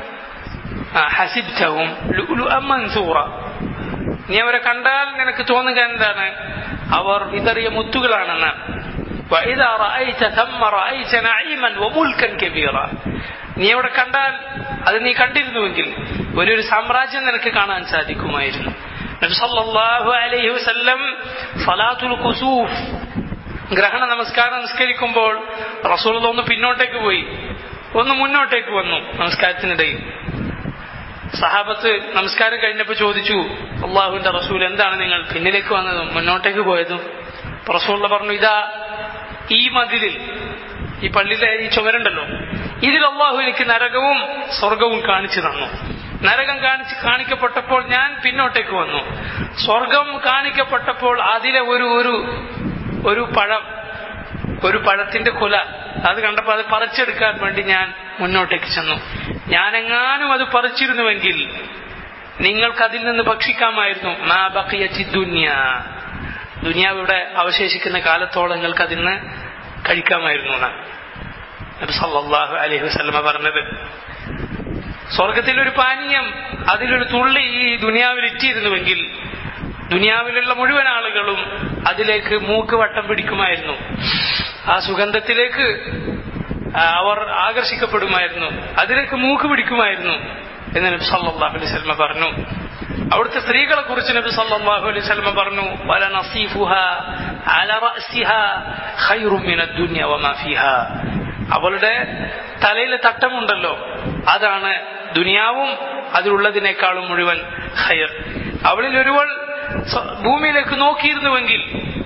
S1: ഹസിബ്റ്റവും മൻസൂറ നീ അവരെ കണ്ടാൽ നിനക്ക് തോന്നുക എന്താണ് അവർ ഇതറിയ മുത്തുകളാണെന്ന് وإذا رأيت ثم رأيت نعيما وملكا كبيرا നീ അവിടെ കണ്ടാൽ അത് നീ കണ്ടിരുന്നുവെങ്കിൽ വലിയൊരു സാമ്രാജ്യം നിനക്ക് കാണാൻ സാധിക്കുമായിരുന്നു നബി സല്ലല്ലാഹു അലൈഹി വസല്ലം സലാത്തുൽ കുസൂഫ് ഗ്രഹണ നമസ്കാരം നിസ്കരിക്കുമ്പോൾ റസൂൽ ഒന്ന് പിന്നോട്ടേക്ക് പോയി ഒന്ന് മുന്നോട്ടേക്ക് വന്നു നമസ്കാരത്തിനിടയിൽ സഹാബത്ത് നമസ്കാരം കഴിഞ്ഞപ്പോൾ ചോദിച്ചു അള്ളാഹുവിന്റെ റസൂൽ എന്താണ് നിങ്ങൾ പിന്നിലേക്ക് വന്നതും മുന്നോട്ടേക്ക് പോയതും റസൂള്ള പറഞ്ഞു ഇതാ ഈ മതിലിൽ ഈ പള്ളിയിലെ ഈ ചുമരുണ്ടല്ലോ ഇതിൽ അള്ളാഹു എനിക്ക് നരകവും സ്വർഗവും കാണിച്ചു തന്നു നരകം കാണിച്ച് കാണിക്കപ്പെട്ടപ്പോൾ ഞാൻ പിന്നോട്ടേക്ക് വന്നു സ്വർഗം കാണിക്കപ്പെട്ടപ്പോൾ അതിലെ ഒരു ഒരു ഒരു പഴം ഒരു പഴത്തിന്റെ കുല അത് കണ്ടപ്പോൾ അത് പറിച്ചെടുക്കാൻ വേണ്ടി ഞാൻ മുന്നോട്ടേക്ക് ചെന്നു ഞാനെങ്ങാനും അത് പറിച്ചിരുന്നുവെങ്കിൽ നിങ്ങൾക്ക് അതിൽ നിന്ന് ഭക്ഷിക്കാമായിരുന്നു മാ ബഖിയത്തി ദുന്യ ദുനിയാവ് ഇവിടെ അവശേഷിക്കുന്ന കാലത്തോളം നിങ്ങൾക്ക് അതിൽ നിന്ന് കഴിക്കാമായിരുന്നു എന്നാണ് നബി സല്ലല്ലാഹു അലൈഹി വസല്ലമ പറഞ്ഞത് സ്വർഗത്തിൽ ഒരു പാനീയം അതിലൊരു തുള്ളി ഈ ദുനിയാവിൽ ഇറ്റിയിരുന്നുവെങ്കിൽ ദുനിയാവിലുള്ള മുഴുവൻ ആളുകളും അതിലേക്ക് മൂക്ക് വട്ടം പിടിക്കുമായിരുന്നു ആ സുഗന്ധത്തിലേക്ക് അവർ ആകർഷിക്കപ്പെടുമായിരുന്നു അതിലേക്ക് മൂക്ക് പിടിക്കുമായിരുന്നു എന്ന് നബി സല്ലല്ലാഹു അലൈഹി വസല്ലമ പറഞ്ഞു അവിടുത്തെ സ്ത്രീകളെ കുറിച്ച് നബി സല്ലല്ലാഹു അലൈഹി വസല്ലമ പറഞ്ഞു വല നസീഫുഹ അല റഅസിഹ ഖൈറും മിന ദുനിയ വമാ ഫീഹാ അവളുടെ തലയിൽ തട്ടമുണ്ടല്ലോ അതാണ് ദുനിയാവും അതിലുള്ളതിനേക്കാളും മുഴുവൻ ഖൈർ അവളിൽ ഒരുവൾ ഭൂമിയിലേക്ക് നോക്കിയിരുന്നുവെങ്കിൽ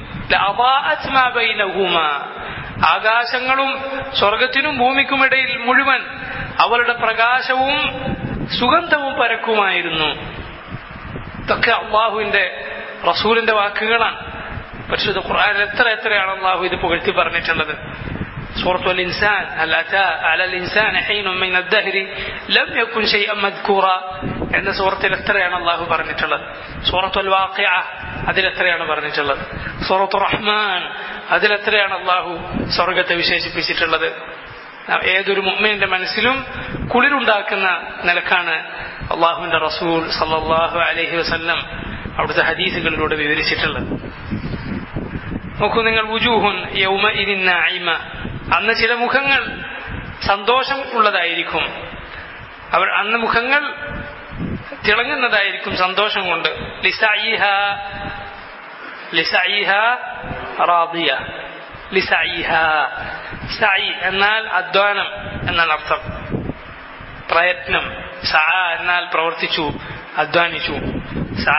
S1: ആകാശങ്ങളും സ്വർഗത്തിനും ഭൂമിക്കുമിടയിൽ മുഴുവൻ അവളുടെ പ്രകാശവും സുഗന്ധവും പരക്കുമായിരുന്നു ഇതൊക്കെ അള്ളാഹുവിന്റെ റസൂലിന്റെ വാക്കുകളാണ് പരിശുദ്ധ ഖുർആാനിൽ എത്ര എത്രയാണ് അള്ളാഹു ഇത് പുകഴ്ത്തി പറഞ്ഞിട്ടുള്ളത് سورة الإنسان هل أتى على الإنسان حين من الدهر لم يكن شيئا مذكورا എന്ന സൂറത്തിൽ എത്രയാണ് അള്ളാഹു പറഞ്ഞിട്ടുള്ളത് സൂറത്തുൽ വാഖിയ അതിലെത്രയാണ് പറഞ്ഞിട്ടുള്ളത് സൂറത്തു റഹ്മാൻ അതിലെത്രയാണ് അള്ളാഹു സ്വർഗത്തെ വിശേഷിപ്പിച്ചിട്ടുള്ളത് ഏതൊരു മുഅ്മിനിന്റെ മനസ്സിലും കുളിരുണ്ടാക്കുന്ന നിലക്കാണ് അള്ളാഹുവിന്റെ റസൂൽ സല്ലല്ലാഹു അലൈഹി വസല്ലം അവിടുത്തെ ഹദീസുകളിലൂടെ വിവരിച്ചിട്ടുള്ളത് നോക്കൂ നിങ്ങൾ വുജൂഹുൻ യൗമ ഇദിൻ നായിമ അന്ന് ചില മുഖങ്ങൾ സന്തോഷം ഉള്ളതായിരിക്കും അവർ അന്ന് മുഖങ്ങൾ തിളങ്ങുന്നതായിരിക്കും സന്തോഷം കൊണ്ട് ലിസൈഹ ലിസൈഹ റാദിയ ലിസൈഹ സൈ എന്നാൽ അധ്വാനം എന്നാണ് അർത്ഥം പ്രയത്നം സ എന്നാൽ പ്രവർത്തിച്ചു അധ്വാനിച്ചു സ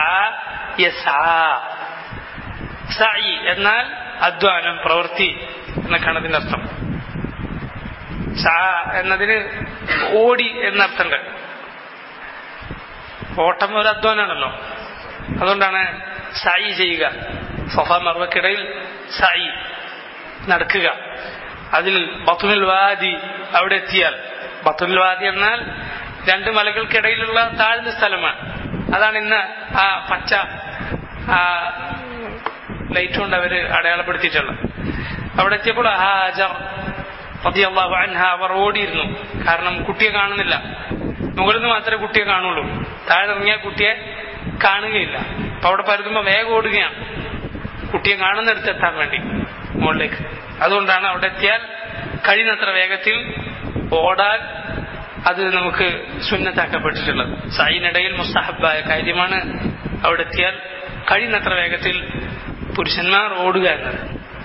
S1: സൈ എന്നാൽ അധ്വാനം പ്രവൃത്തി എന്നൊക്കെയാണ് അതിന്റെ അർത്ഥം സ എന്നതിന് ഓടി എന്നർത്ഥമുണ്ട് ഓട്ടം ഒരു അധ്വാനാണല്ലോ അതുകൊണ്ടാണ് സായി ചെയ്യുക സൊഫ മർവക്കിടയിൽ സായി നടക്കുക അതിൽ ബത്തുനിൽ വാദി അവിടെ എത്തിയാൽ ബത്തുനിൽ വാദി എന്നാൽ രണ്ട് മലകൾക്കിടയിലുള്ള താഴ്ന്ന സ്ഥലമാണ് അതാണ് ഇന്ന് ആ പച്ച ആ ലൈറ്റ് കൊണ്ട് അവര് അടയാളപ്പെടുത്തിയിട്ടുള്ളത് അവിടെ എത്തിയപ്പോൾ ഹാജർ റളിയല്ലാഹു അൻഹ അവർ ഓടിയിരുന്നു കാരണം കുട്ടിയെ കാണുന്നില്ല മുകളിൽ നിന്ന് മാത്രമേ കുട്ടിയെ കാണുള്ളൂ താഴെ ഇറങ്ങിയ കുട്ടിയെ കാണുകയില്ല അപ്പൊ അവിടെ പരുതുമ്പോ വേഗം ഓടുകയാണ് കുട്ടിയെ കാണുന്നിടത്ത് എത്താൻ വേണ്ടി മുകളിലേക്ക് അതുകൊണ്ടാണ് അവിടെ എത്തിയാൽ കഴിയുന്നത്ര വേഗത്തിൽ ഓടാൻ അത് നമുക്ക് സുന്നത്താക്കപ്പെട്ടിട്ടുള്ളത് സൈനിടയിൽ മുസ്തഹബായ കാര്യമാണ് അവിടെ എത്തിയാൽ കഴിയുന്നത്ര വേഗത്തിൽ പുരുഷന്മാർ ഓടുക എന്നത്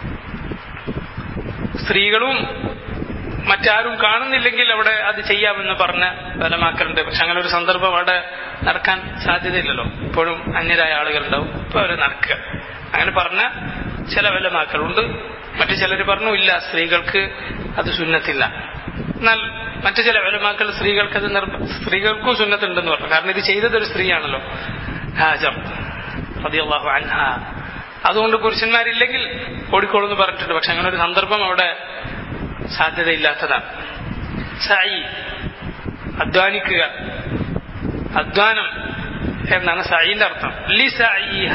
S1: സ്ത്രീകളും മറ്റാരും കാണുന്നില്ലെങ്കിൽ അവിടെ അത് ചെയ്യാമെന്ന് പറഞ്ഞ ബലമാക്കലുണ്ട് പക്ഷെ അങ്ങനെ ഒരു സന്ദർഭം അവിടെ നടക്കാൻ സാധ്യതയില്ലല്ലോ ഇപ്പോഴും അന്യരായ ആളുകളുണ്ടാവും ഇപ്പൊ അവര് നടക്കുക അങ്ങനെ പറഞ്ഞ ചില ബലമാക്കളുണ്ട് മറ്റു ചിലർ പറഞ്ഞു ഇല്ല സ്ത്രീകൾക്ക് അത് സുന്നത്തില്ല എന്നാൽ മറ്റു ചില ബലമാക്കൾ സ്ത്രീകൾക്ക് അത് സ്ത്രീകൾക്കും സുന്നത്തുണ്ടെന്ന് പറഞ്ഞു കാരണം ഇത് ചെയ്തത് ഒരു സ്ത്രീയാണല്ലോ ഹാജർ റളിയല്ലാഹു അൻഹ അതുകൊണ്ട് പുരുഷന്മാരില്ലെങ്കിൽ ഓടിക്കോളെന്ന് പറഞ്ഞിട്ടുണ്ട് പക്ഷെ അങ്ങനെ ഒരു സന്ദർഭം അവിടെ സാധ്യതയില്ലാത്തതാണ് സായി അധ്വാനിക്കുക അധ്വാനം എന്നാണ് സായിന്റെ അർത്ഥം ലി സായിഹ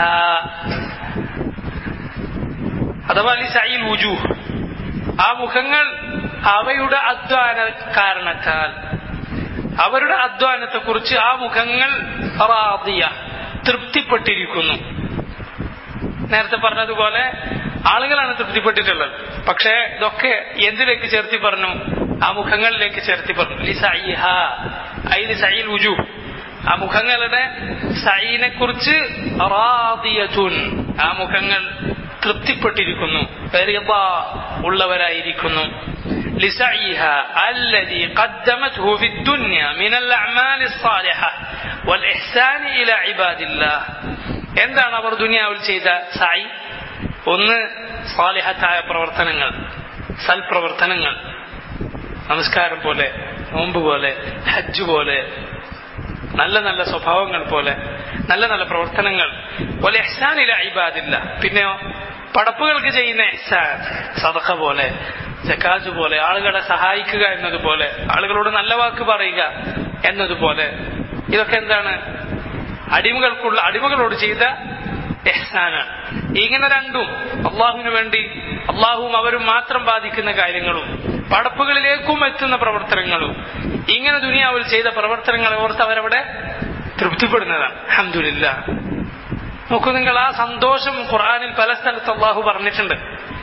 S1: അഥവാ ലി സായിൽ ഉജു ആ മുഖങ്ങൾ അവയുടെ അധ്വാന കാരണത്താൽ അവരുടെ അധ്വാനത്തെ കുറിച്ച് ആ മുഖങ്ങൾ റാദിയ തൃപ്തിപ്പെട്ടിരിക്കുന്നു നേരത്തെ പറഞ്ഞതുപോലെ ആളുകളാണ് തൃപ്തിപ്പെട്ടിട്ടുള്ളത് പക്ഷേ ഇതൊക്കെ എന്തിലേക്ക് ചേർത്തി പറഞ്ഞു ആ മുഖങ്ങളിലേക്ക് ചേർത്തി പറഞ്ഞു ലിസൈഹ ഐ ലിസൈൽ ഉജു ആ മുഖങ്ങളുടെ സൈനെ കുറിച്ച് റാദിയതുൻ ആ മുഖങ്ങൾ തൃപ്തിപ്പെട്ടിരിക്കുന്നു ഉള്ളവരായിരിക്കുന്നു لسعيها الذي قدمته في الدنيا من الأعمال الصالحة والإحسان إلى عباد الله എന്താണ് അവർ ദുനിയാവിൽ ചെയ്ത സായി ഒന്ന് സ്വാലിഹത്തായ പ്രവർത്തനങ്ങൾ സൽപ്രവർത്തനങ്ങൾ നമസ്കാരം പോലെ നോമ്പ് പോലെ ഹജ്ജ് പോലെ നല്ല നല്ല സ്വഭാവങ്ങൾ പോലെ നല്ല നല്ല പ്രവർത്തനങ്ങൾ പോലെ എഹ്സാനില ഇബാദില്ല പിന്നെയോ പടപ്പുകൾക്ക് ചെയ്യുന്ന എഹ്സാൻ സദഖ പോലെ ജക്കാത്ത് പോലെ ആളുകളെ സഹായിക്കുക എന്നതുപോലെ ആളുകളോട് നല്ല വാക്ക് പറയുക എന്നതുപോലെ ഇതൊക്കെ എന്താണ് അടിമകൾക്കുള്ള അടിമകളോട് ചെയ്ത എഹ്സാനാണ് ഇങ്ങനെ രണ്ടും അള്ളാഹുവിന് വേണ്ടി അള്ളാഹുവും അവരും മാത്രം ബാധിക്കുന്ന കാര്യങ്ങളും പടപ്പുകളിലേക്കും എത്തുന്ന പ്രവർത്തനങ്ങളും ഇങ്ങനെ ദുനിയാവിൽ ചെയ്ത പ്രവർത്തനങ്ങളെ ഓർത്ത് അവരവിടെ തൃപ്തിപ്പെടുന്നതാണ് അഹമ്മദില്ല നോക്കൂ നിങ്ങൾ ആ സന്തോഷം ഖുർആാനിൽ പല സ്ഥലത്ത് അള്ളാഹു പറഞ്ഞിട്ടുണ്ട്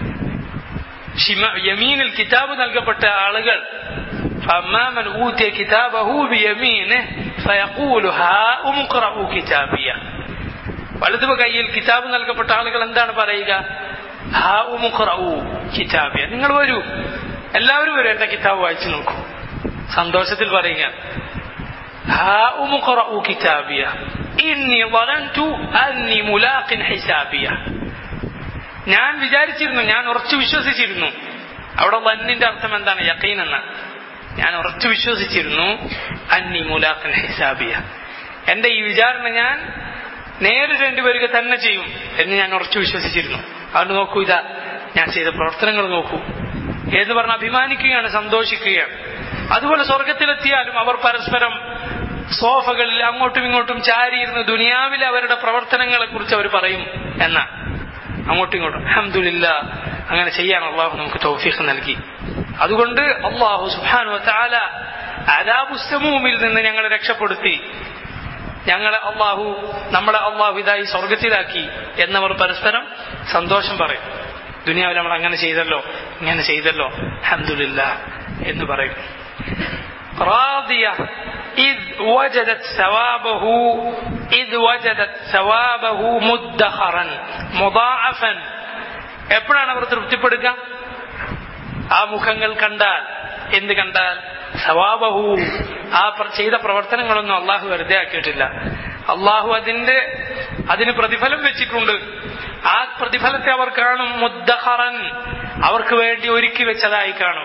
S1: യമീനിൽ കിതാബ് നൽകപ്പെട്ട ആളുകൾ فأما من أوتي كتابه بيمينه فيقول هاؤم اقرءوا كتابيه വലതു കയ്യിൽ കിതാബ് നൽകപ്പെട്ട ആളുകൾ എന്താണ് പറയുക ഹാഉം ഖറഊ കിതാബിയ നിങ്ങൾ വരൂ എല്ലാവരും വരും എന്റെ കിതാബ് വായിച്ചു നോക്കൂ സന്തോഷത്തിൽ പറയുക ഹാഉം ഖറഊ കിതാബിയ ഇന്നി വളന്തു അന്നി മുലാഖിൻ ഹിസാബിയ ഞാൻ വിചാരിച്ചിരുന്നു ഞാൻ ഉറച്ചു വിശ്വസിച്ചിരുന്നു അവിടെ വന്നിന്റെ അർത്ഥം എന്താണ് യക്കീൻ എന്നാണ് ഞാൻ ഉറച്ചു വിശ്വസിച്ചിരുന്നു അന്നി മുലാഖിൻ ഹിസാബിയ എന്റെ ഈ വിചാരണ ഞാൻ നേരിടേണ്ടി വരിക തന്നെ ചെയ്യും എന്ന് ഞാൻ ഉറച്ചു വിശ്വസിച്ചിരുന്നു അതുകൊണ്ട് നോക്കൂ ഇതാ ഞാൻ ചെയ്ത പ്രവർത്തനങ്ങൾ നോക്കൂ എന്ന് പറഞ്ഞ് അഭിമാനിക്കുകയാണ് സന്തോഷിക്കുകയാണ് അതുപോലെ സ്വർഗത്തിലെത്തിയാലും അവർ പരസ്പരം സോഫകളിൽ അങ്ങോട്ടും ഇങ്ങോട്ടും ചാരിയിരുന്ന് ദുനിയാവിലെ അവരുടെ പ്രവർത്തനങ്ങളെ കുറിച്ച് അവർ പറയും എന്നാ അങ്ങോട്ടും ഇങ്ങോട്ടും അഹമ്മദില്ല അങ്ങനെ ചെയ്യാൻ അള്ളാഹു നമുക്ക് തൗഫീഖ് നൽകി അതുകൊണ്ട് അള്ളാഹു സുഹാനു താല അലാബുസമൂമിൽ നിന്ന് ഞങ്ങളെ രക്ഷപ്പെടുത്തി ഞങ്ങളെ അള്ളാഹു നമ്മളെ അള്ളാഹു ഇതായി സ്വർഗത്തിലാക്കി എന്നവർ പരസ്പരം സന്തോഷം പറയും ദുനിയാവിൽ നമ്മൾ അങ്ങനെ ചെയ്തല്ലോ ഇങ്ങനെ ചെയ്തല്ലോ അഹമ്മദില്ല എന്ന് പറയും راضية إذ وجدت ثوابه إذ وجدت ثوابه مدخرا مضاعفا എപ്പോഴാണ് അവർ തൃപ്തിപ്പെടുക ആ മുഖങ്ങൾ കണ്ടാൽ എന്ത് കണ്ടാൽ സവാബഹു ആ ചെയ്ത പ്രവർത്തനങ്ങളൊന്നും അള്ളാഹു വെറുതെ ആക്കിയിട്ടില്ല അള്ളാഹു അതിന്റെ അതിന് പ്രതിഫലം വെച്ചിട്ടുണ്ട് ആ പ്രതിഫലത്തെ അവർ കാണും മുദ്ദഹറൻ അവർക്ക് വേണ്ടി ഒരുക്കി വെച്ചതായി കാണും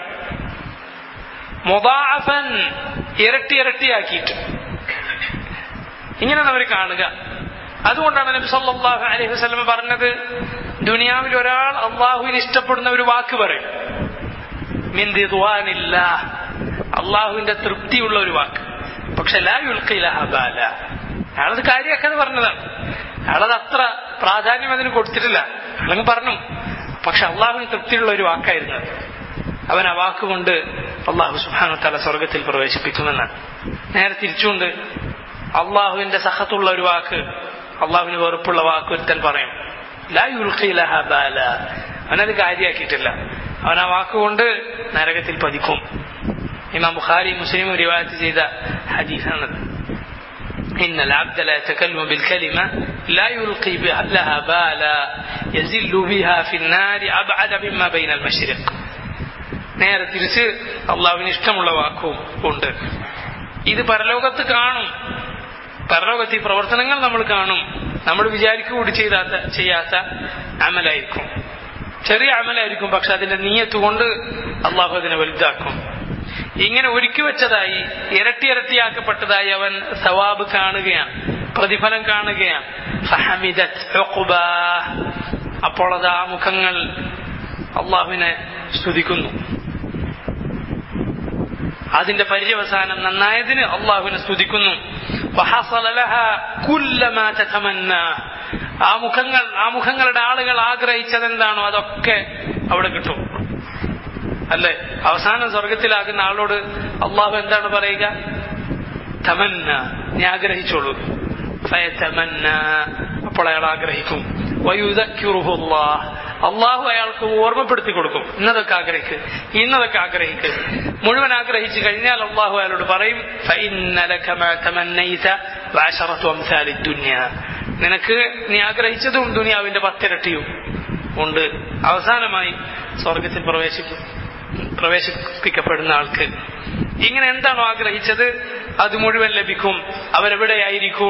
S1: മുദാഫൻ ഇരട്ടി ഇരട്ടിയാക്കിയിട്ട് ഇങ്ങനെ അവർ കാണുക അതുകൊണ്ടാണ് നബി സല്ലല്ലാഹു അലൈഹി വസല്ലം പറഞ്ഞത് ദുനിയാവിൽ ഒരാൾ അള്ളാഹുവിന് ഇഷ്ടപ്പെടുന്ന ഒരു വാക്ക് പറയും മിൻ റിദ്വാനില്ലാഹ് അള്ളാഹുവിന്റെ തൃപ്തിയുള്ള ഒരു വാക്ക് പക്ഷെ ലാ യുൽക്കിലഹബാല അയാളത് കാര്യമാക്കാതെ പറഞ്ഞതാണ് അയാളത് അത്ര പ്രാധാന്യം അതിന് കൊടുത്തിട്ടില്ല അയാളങ്ങ് പറഞ്ഞു പക്ഷെ അള്ളാഹുവിന് തൃപ്തിയുള്ള ഒരു വാക്കായിരുന്നു അത് അവൻ ആ വാക്കുകൊണ്ട് അള്ളാഹു സുഹാന തല സ്വർഗത്തിൽ പ്രവേശിപ്പിക്കുമെന്നാണ് നേരെ തിരിച്ചുകൊണ്ട് അള്ളാഹുവിന്റെ സഹത്തുള്ള ഒരു വാക്ക് അള്ളാഹുവിന് വെറുപ്പുള്ള വാക്ക് ഒരുത്തൻ പറയും ലാ യുൽഖിലഹബാല അവനത് കാര്യമാക്കിയിട്ടില്ല അവൻ ആ വാക്കുകൊണ്ട് നരകത്തിൽ പതിക്കും ഇമാം ബുഖാരി മുസ്ലിം റിവായത്ത് ചെയ്ത ഹദീസാണത് إن العبد لا يتكلم بالكلمة لا يلقي لها بالا يزل بها في النار أبعد مما بين المشرق നേരെ തിരിച്ച് അള്ളാഹുവിന് ഇഷ്ടമുള്ള വാക്കും ഉണ്ട് ഇത് പരലോകത്ത് കാണും പരലോകത്ത് ഈ പ്രവർത്തനങ്ങൾ നമ്മൾ കാണും നമ്മൾ വിചാരിക്കുകൂടി ചെയ്താത്ത ചെയ്യാത്ത അമലായിരിക്കും ചെറിയ അമലായിരിക്കും പക്ഷെ അതിന്റെ നീയത്ത് കൊണ്ട് അള്ളാഹു അതിനെ വലുതാക്കും ഇങ്ങനെ ഒരുക്കി വെച്ചതായി ഇരട്ടി ഇരട്ടിയാക്കപ്പെട്ടതായി അവൻ സവാബ് കാണുകയാണ് പ്രതിഫലം കാണുകയാണ് അപ്പോൾ അത് ആ മുഖങ്ങൾ അള്ളാഹുവിനെ സ്തുതിക്കുന്നു അതിന്റെ പര്യവസാനം നന്നായതിന് അള്ളാഹുവിനെ സ്തുതിക്കുന്നു ആ മുഖങ്ങൾ ആ മുഖങ്ങളുടെ ആളുകൾ ആഗ്രഹിച്ചതെന്താണോ അതൊക്കെ അവിടെ കിട്ടും അല്ലെ അവസാനം സ്വർഗത്തിലാകുന്ന ആളോട് അള്ളാഹു എന്താണ് പറയുക തമന്ന നീ ആഗ്രഹിച്ചോളൂ ഫയതമന്ന അപ്പോൾ അയാൾ ആഗ്രഹിക്കും അള്ളാഹു അയാൾക്ക് ഓർമ്മപ്പെടുത്തി കൊടുക്കും ഇന്നതൊക്കെ ആഗ്രഹിക്ക് ഇന്നതൊക്കെ ആഗ്രഹിക്ക് മുഴുവൻ ആഗ്രഹിച്ചു കഴിഞ്ഞാൽ അള്ളാഹു അയാളോട് പറയും നിനക്ക് നീ ആഗ്രഹിച്ചതും ദുനിയാവിന്റെ പത്തിരട്ടിയും ഉണ്ട് അവസാനമായി സ്വർഗത്തിൽ പ്രവേശിക്കും പ്രവേശിപ്പിക്കപ്പെടുന്ന ആൾക്ക് ഇങ്ങനെ എന്താണോ ആഗ്രഹിച്ചത് അത് മുഴുവൻ ലഭിക്കും അവരെവിടെയായിരിക്കും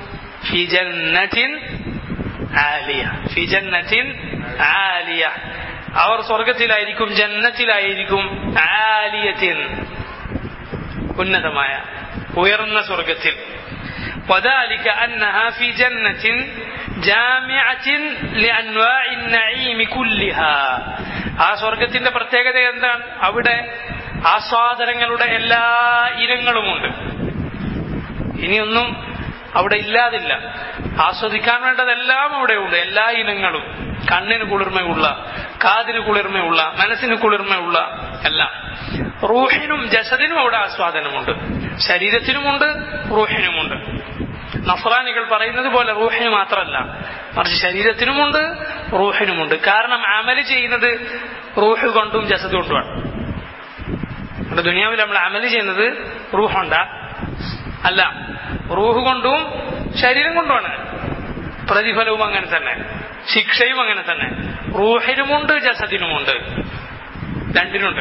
S1: ആലിയ അവർ സ്വർഗത്തിലായിരിക്കും ജന്നത്തിലായിരിക്കും ആലിയത്തിൻ ഉന്നതമായ ഉയർന്ന സ്വർഗത്തിൽ وذلك أنها في جنة جامعة لأنواع النعيم كلها ആ സ്വർഗത്തിന്റെ പ്രത്യേകത എന്താണ് അവിടെ ആസ്വാദനങ്ങളുടെ എല്ലാ ഇനങ്ങളുമുണ്ട് ഇനിയൊന്നും അവിടെ ഇല്ലാതില്ല ആസ്വദിക്കാൻ വേണ്ടതെല്ലാം അവിടെ ഉണ്ട് എല്ലാ ഇനങ്ങളും കണ്ണിന് കുളിർമയുള്ള കാതിന് കുളിർമയുള്ള മനസ്സിന് കുളിർമയുള്ള എല്ലാം റൂഹിനും ജസദിനും അവിടെ ആസ്വാദനമുണ്ട് ശരീരത്തിനുമുണ്ട് റൂഹിനുമുണ്ട് നഫ്രാനികൾ പറയുന്നത് പോലെ റൂഹിന് മാത്രമല്ല മറിച്ച് ശരീരത്തിനുമുണ്ട് റൂഹിനുമുണ്ട് കാരണം അമല് ചെയ്യുന്നത് റൂഹ് കൊണ്ടും ജസദ് കൊണ്ടുമാണ് നമ്മുടെ ദുനിയാവിൽ നമ്മൾ അമല് ചെയ്യുന്നത് റൂഹുണ്ടാ അല്ല റൂഹ് കൊണ്ടും ശരീരം കൊണ്ടുമാണ് പ്രതിഫലവും അങ്ങനെ തന്നെ ശിക്ഷയും അങ്ങനെ തന്നെ റൂഹിനുമുണ്ട് ജസദിനുമുണ്ട് രണ്ടിനുണ്ട്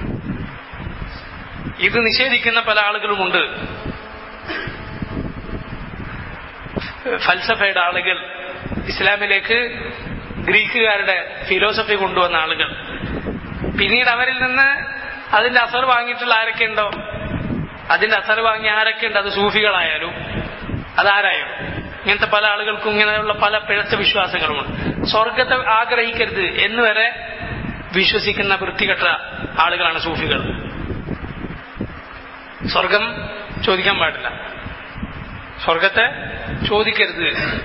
S1: ഇത് നിഷേധിക്കുന്ന പല ആളുകളുമുണ്ട് ഫൽസഫയുടെ ആളുകൾ ഇസ്ലാമിലേക്ക് ഗ്രീക്കുകാരുടെ ഫിലോസഫി കൊണ്ടുവന്ന ആളുകൾ പിന്നീട് അവരിൽ നിന്ന് അതിന്റെ അസർ വാങ്ങിയിട്ടുള്ള ആരൊക്കെ ഉണ്ടോ അതിന്റെ അസർ വാങ്ങിയ ആരൊക്കെ ഉണ്ട് അത് സൂഫികളായാലും അതാരായാലും ഇങ്ങനത്തെ പല ആളുകൾക്കും ഇങ്ങനെയുള്ള പല പിഴച്ച വിശ്വാസങ്ങളുമുണ്ട് സ്വർഗത്തെ ആഗ്രഹിക്കരുത് എന്ന് വരെ വിശ്വസിക്കുന്ന വൃത്തികെട്ട ആളുകളാണ് സൂഫികൾ സ്വർഗം ചോദിക്കാൻ പാടില്ല സ്വർഗത്തെ ചോദിക്കരുത്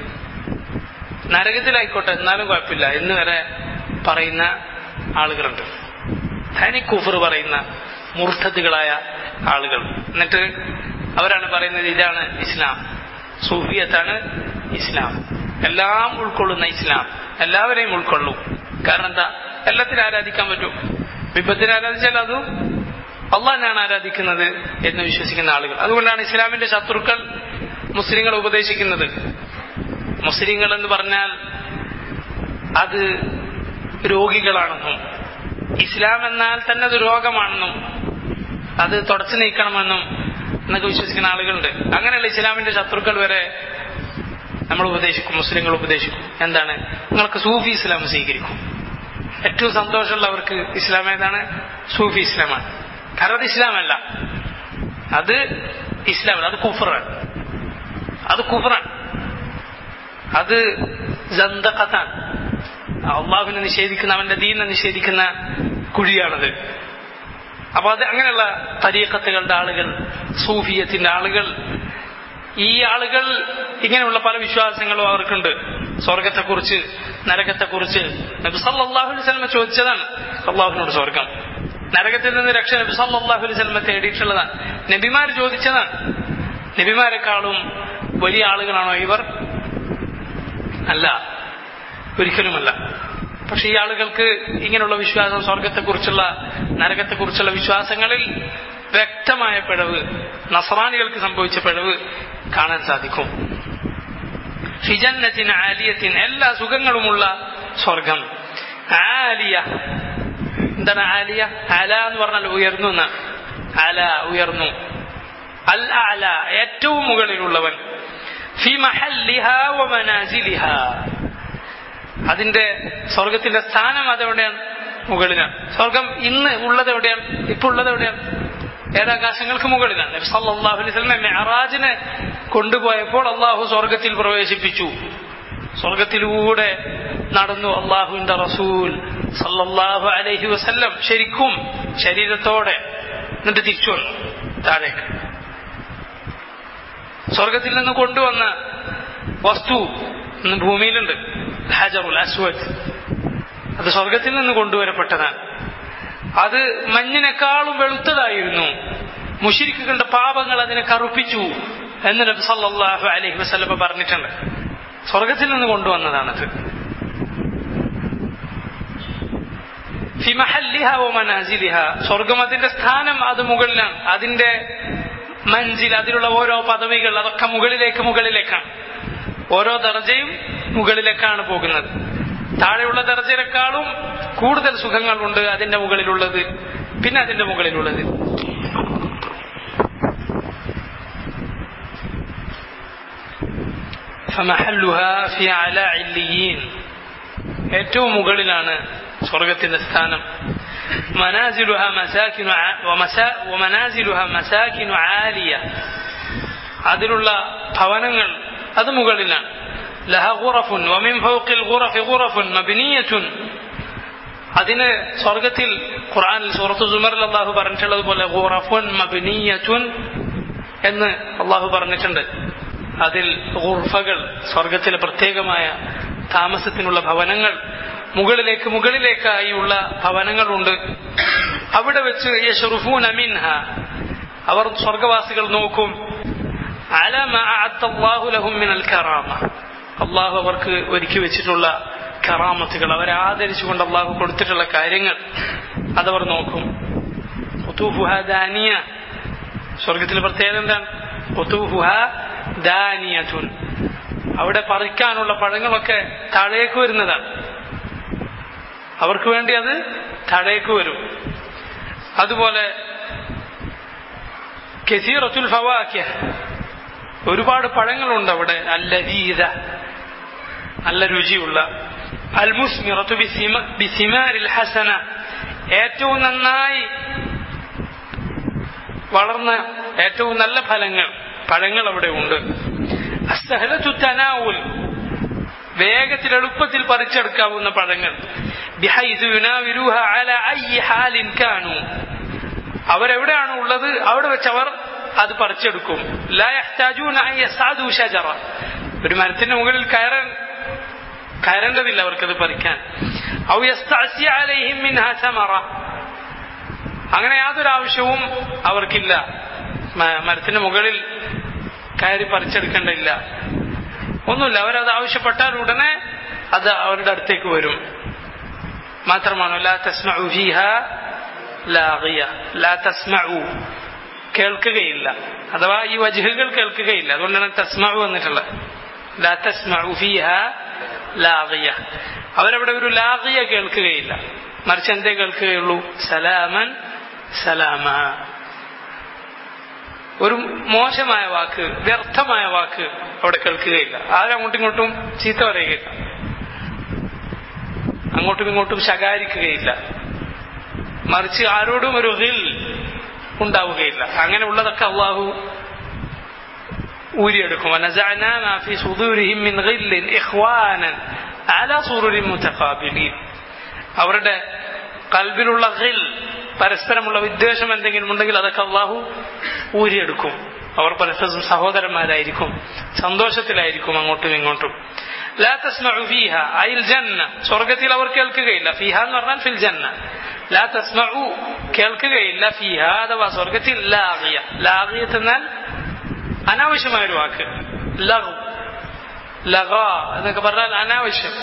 S1: നരകത്തിലായിക്കോട്ടെ എന്നാലും കുഴപ്പമില്ല എന്ന് വരെ പറയുന്ന ആളുകളുണ്ട് തനി കുഫർ പറയുന്ന മൂർദ്ധത്തുകളായ ആളുകൾ എന്നിട്ട് അവരാണ് പറയുന്നത് ഇതാണ് ഇസ്ലാം സൂഫിയത്താണ് ഇസ്ലാം എല്ലാം ഉൾക്കൊള്ളുന്ന ഇസ്ലാം എല്ലാവരെയും ഉൾക്കൊള്ളും കാരണം എന്താ എല്ലാത്തിനും ആരാധിക്കാൻ പറ്റും വിപത്തിന് ആരാധിച്ചാൽ അതും അള്ളാഹാണ് ആരാധിക്കുന്നത് എന്ന് വിശ്വസിക്കുന്ന ആളുകൾ അതുകൊണ്ടാണ് ഇസ്ലാമിന്റെ ശത്രുക്കൾ മുസ്ലിങ്ങളെ ഉപദേശിക്കുന്നത് മുസ്ലിങ്ങൾ എന്ന് പറഞ്ഞാൽ അത് രോഗികളാണെന്നും ഇസ്ലാം എന്നാൽ തന്നെ അത് രോഗമാണെന്നും അത് തുടച്ചു നീക്കണമെന്നും എന്നൊക്കെ വിശ്വസിക്കുന്ന ആളുകളുണ്ട് അങ്ങനെയുള്ള ഇസ്ലാമിന്റെ ശത്രുക്കൾ വരെ നമ്മൾ ഉപദേശിക്കും മുസ്ലിങ്ങൾ ഉപദേശിക്കും എന്താണ് നിങ്ങൾക്ക് സൂഫി ഇസ്ലാം സ്വീകരിക്കും ഏറ്റവും സന്തോഷമുള്ളവർക്ക് ഇസ്ലാം ഏതാണ് സൂഫി ഇസ്ലാമാണ് കാരണം അത് ഇസ്ലാമല്ല അത് ഇസ്ലാമല്ല അത് കുഫറാണ് അത് കുഫറാണ് അത് ജന്തഖത്താണ് അള്ളാഹുവിനെ നിഷേധിക്കുന്ന അവന്റെ ദീനെ നിഷേധിക്കുന്ന കുഴിയാണത് അപ്പൊ അത് അങ്ങനെയുള്ള തരീക്കത്തുകളുടെ ആളുകൾ സൂഫിയത്തിന്റെ ആളുകൾ ഈ ആളുകൾ ഇങ്ങനെയുള്ള പല വിശ്വാസങ്ങളും അവർക്കുണ്ട് സ്വർഗത്തെക്കുറിച്ച് നരകത്തെക്കുറിച്ച് നബി സല്ലല്ലാഹു അലൈഹി വസല്ലം ചോദിച്ചതാണ് അള്ളാഹുവിനോട് സ്വർഗം നരകത്തിൽ നിന്ന് രക്ഷ നബി സല്ലല്ലാഹു അലൈഹി വസല്ലം തേടിയിട്ടുള്ളതാണ് നബിമാർ ചോദിച്ചതാണ് നബിമാരെക്കാളും വലിയ ആളുകളാണോ ഇവർ അല്ല ഒരിക്കലുമല്ല പക്ഷെ ഈ ആളുകൾക്ക് ഇങ്ങനെയുള്ള വിശ്വാസം സ്വർഗത്തെക്കുറിച്ചുള്ള നരകത്തെക്കുറിച്ചുള്ള വിശ്വാസങ്ങളിൽ വ്യക്തമായ പിഴവ് നസറാനികൾക്ക് സംഭവിച്ച പിഴവ് കാണാൻ സാധിക്കും ഫിജന്നത്തിന് ആലിയത്തിന് എല്ലാ സുഖങ്ങളുമുള്ള സ്വർഗം ആലിയ എന്താണ് ആലിയ അല എന്ന് പറഞ്ഞാൽ ഉയർന്നു എന്ന് അല ഉയർന്നു അൽ അല ഏറ്റവും മുകളിലുള്ളവൻ ഫി മഹല്ലിഹ വ മനാസിലിഹ അതിന്റെ സ്വർഗത്തിന്റെ സ്ഥാനം അതെവിടെയാണ് മുകളിലാണ് സ്വർഗം ഇന്ന് ഉള്ളത് എവിടെയാണ് ഇപ്പൊ ഉള്ളത് എവിടെയാണ് ഏഴാകാശങ്ങൾക്ക് മുകളിലാണ് നബി സല്ലല്ലാഹു അലൈഹി വസല്ലം മെഹറാജിനെ കൊണ്ടുപോയപ്പോൾ അള്ളാഹു സ്വർഗത്തിൽ പ്രവേശിപ്പിച്ചു സ്വർഗത്തിലൂടെ നടന്നു അള്ളാഹുവിന്റെ റസൂൽ സല്ലല്ലാഹു അലൈഹി വസല്ലം ശരിക്കും ശരീരത്തോടെ എന്നിട്ട് തിരിച്ചു വന്നു താഴേക്ക് സ്വർഗത്തിൽ നിന്ന് കൊണ്ടുവന്ന വസ്തു ഇന്ന് ഭൂമിയിലുണ്ട് ഹജറുൽ അസ്വദ് അത് സ്വർഗത്തിൽ നിന്ന് കൊണ്ടുവരപ്പെട്ടതാണ് അത് മഞ്ഞിനേക്കാളും വെളുത്തതായിരുന്നു മുഷിരിക്കുകളുടെ പാപങ്ങൾ അതിനെ കറുപ്പിച്ചു എന്ന് നബി സല്ലല്ലാഹു അലൈഹി വസല്ലമ പറഞ്ഞിട്ടുണ്ട് സ്വർഗത്തിൽ നിന്ന് കൊണ്ടുവന്നതാണത് ഫിമഹല്ലിഹ ഓ മനാസിലിഹ സ്വർഗം അതിന്റെ സ്ഥാനം അത് മുകളിലാണ് അതിന്റെ മഞ്ചിൽ അതിലുള്ള ഓരോ പദവികൾ അതൊക്കെ മുകളിലേക്ക് മുകളിലേക്കാണ് ഓരോ ദർജയും മുകളിലേക്കാണ് പോകുന്നത് താഴെയുള്ള ദർജയിലേക്കാളും കൂടുതൽ സുഖങ്ങളുണ്ട് അതിന്റെ മുകളിലുള്ളത് പിന്നെ അതിന്റെ മുകളിലുള്ളത് فمحلها في على عليين ഏറ്റവും മുകളിലാണ് സ്വർഗത്തിന്റെ സ്ഥാനം منازلها مساكن ومسا ومنازلها مساكن عالية അതിലുള്ള ഭവനങ്ങൾ അത് മുകളിലാണ് لها غرف ومن فوق الغرف غرف مبنية അതിന് സ്വർഗത്തിൽ ഖുർആനിൽ സൂറത്തു സുമറിൽ അള്ളാഹു പറഞ്ഞിട്ടുള്ളത് പോലെ ഖുറഫുൻ മബ്നിയത്തുൻ എന്ന് അള്ളാഹു പറഞ്ഞിട്ടുണ്ട് അതിൽ ഗുർഫകൾ സ്വർഗത്തിലെ പ്രത്യേകമായ താമസത്തിനുള്ള ഭവനങ്ങൾ മുകളിലേക്ക് മുകളിലേക്കായുള്ള ഭവനങ്ങളുണ്ട് അവിടെ വെച്ച് യഷ്റുഫൂന മിൻഹ അവർ സ്വർഗവാസികൾ നോക്കും അലമ അഅത്തല്ലാഹു ലഹും മിനൽ കറാമ അള്ളാഹു അവർക്ക് ഒരുക്കി വെച്ചിട്ടുള്ള കറാമത്തുകൾ അവരെ ആദരിച്ചുകൊണ്ട് അള്ളാഹു കൊടുത്തിട്ടുള്ള കാര്യങ്ങൾ അതവർ നോക്കും ഖുതൂഫുഹ ദാനിയ സ്വർഗത്തിലെ പ്രത്യേകത എന്താണ് ഖുതൂഫുഹ ദാനിയതുൻ അവിടെ പറിക്കാനുള്ള പഴങ്ങളൊക്കെ താഴേക്ക് വരുന്നതാണ് അവർക്ക് വേണ്ടി അത് താഴേക്ക് വരും അതുപോലെ കെസീറത്തുൽ ഫവാക്യ ഒരുപാട് പഴങ്ങളുണ്ട് അവിടെ അല്ലദീദ നല്ല രുചിയുള്ള അൽമുസ്മിറത്തു ബിസിമാരിൽ ഹസന ഏറ്റവും നന്നായി വളർന്ന ഏറ്റവും നല്ല ഫലങ്ങൾ പഴങ്ങൾ അവിടെ ഉണ്ട് അസ്സഹലത്തു തനാവുൽ വേഗത്തിൽ എളുപ്പത്തിൽ പറിച്ചെടുക്കാവുന്ന പഴങ്ങൾ ബിഹൈസു യുനാവിരുഹ അല അയ്യി ഹാലിൻ കാനു അവരെവിടെയാണ് ഉള്ളത് അവിടെ വെച്ച് അവർ അത് പറിച്ചെടുക്കും ലാ യഹ്താജൂന അൻ യസ്അദു ഷജറ ഒരു മരത്തിന്റെ മുകളിൽ കയറാൻ കയറേണ്ടതില്ല അവർക്കത് പറിക്കാൻ ഔ യസ്തഅസി അലൈഹിം മിൻഹ സമറ അങ്ങനെ യാതൊരു ആവശ്യവും അവർക്കില്ല മരത്തിന്റെ മുകളിൽ കയറി പറിച്ചെടുക്കേണ്ടതില്ല ഒന്നുമില്ല അവരത് ആവശ്യപ്പെട്ടാൽ ഉടനെ അത് അവരുടെ അടുത്തേക്ക് വരും മാത്രമാണോ ലാ തസ്മഉ ഫീഹ ലാഗിയ ലാ തസ്മഉ കേൾക്കുകയില്ല അഥവാ ഈ വജുഹുകൾ കേൾക്കുകയില്ല അതുകൊണ്ടാണ് തസ്മഉ വന്നിട്ടുള്ളത് ലാ തസ്മഉ ഫീഹ ലാഗിയ അവരവിടെ ഒരു ലാഗിയ കേൾക്കുകയില്ല മറിച്ച് എന്തേ കേൾക്കുകയുള്ളൂ സലാമൻ സലാമ ഒരു മോശമായ വാക്ക് വ്യർത്ഥമായ വാക്ക് അവിടെ കേൾക്കുകയില്ല ആരും അങ്ങോട്ടും ഇങ്ങോട്ടും ചീത്ത പറയുകയില്ല അങ്ങോട്ടും ഇങ്ങോട്ടും ശകാരിക്കുകയില്ല മറിച്ച് ആരോടും ഒരു ഹിൽ ഉണ്ടാവുകയില്ല അങ്ങനെ ഉള്ളതൊക്കെ അള്ളാഹു ഊരിയെടുക്കും അവരുടെ കൽബിലുള്ള ഹിൽ പരസ്പരമുള്ള വിദ്വേഷം എന്തെങ്കിലും ഉണ്ടെങ്കിൽ അതൊക്കെ അള്ളാഹു ഊരിയെടുക്കും അവർ പരസ്പരം സഹോദരന്മാരായിരിക്കും സന്തോഷത്തിലായിരിക്കും അങ്ങോട്ടും ഇങ്ങോട്ടും ലാ തസ്മഉ ഫീഹ അയിൽ ജന്ന സ്വർഗത്തിൽ അവർ കേൾക്കുകയില്ല ഫീഹ എന്ന് പറഞ്ഞാൽ ഫിൽ ജന്ന ലാ തസ്മഉ കേൾക്കുകയില്ല ഫീഹ അഥവാ സ്വർഗത്തിൽ ലാഗിയ ലാഗിയത്ത് എന്നാൽ അനാവശ്യമായ ഒരു വാക്ക് ലഘു ലഗ എന്നൊക്കെ പറഞ്ഞാൽ അനാവശ്യം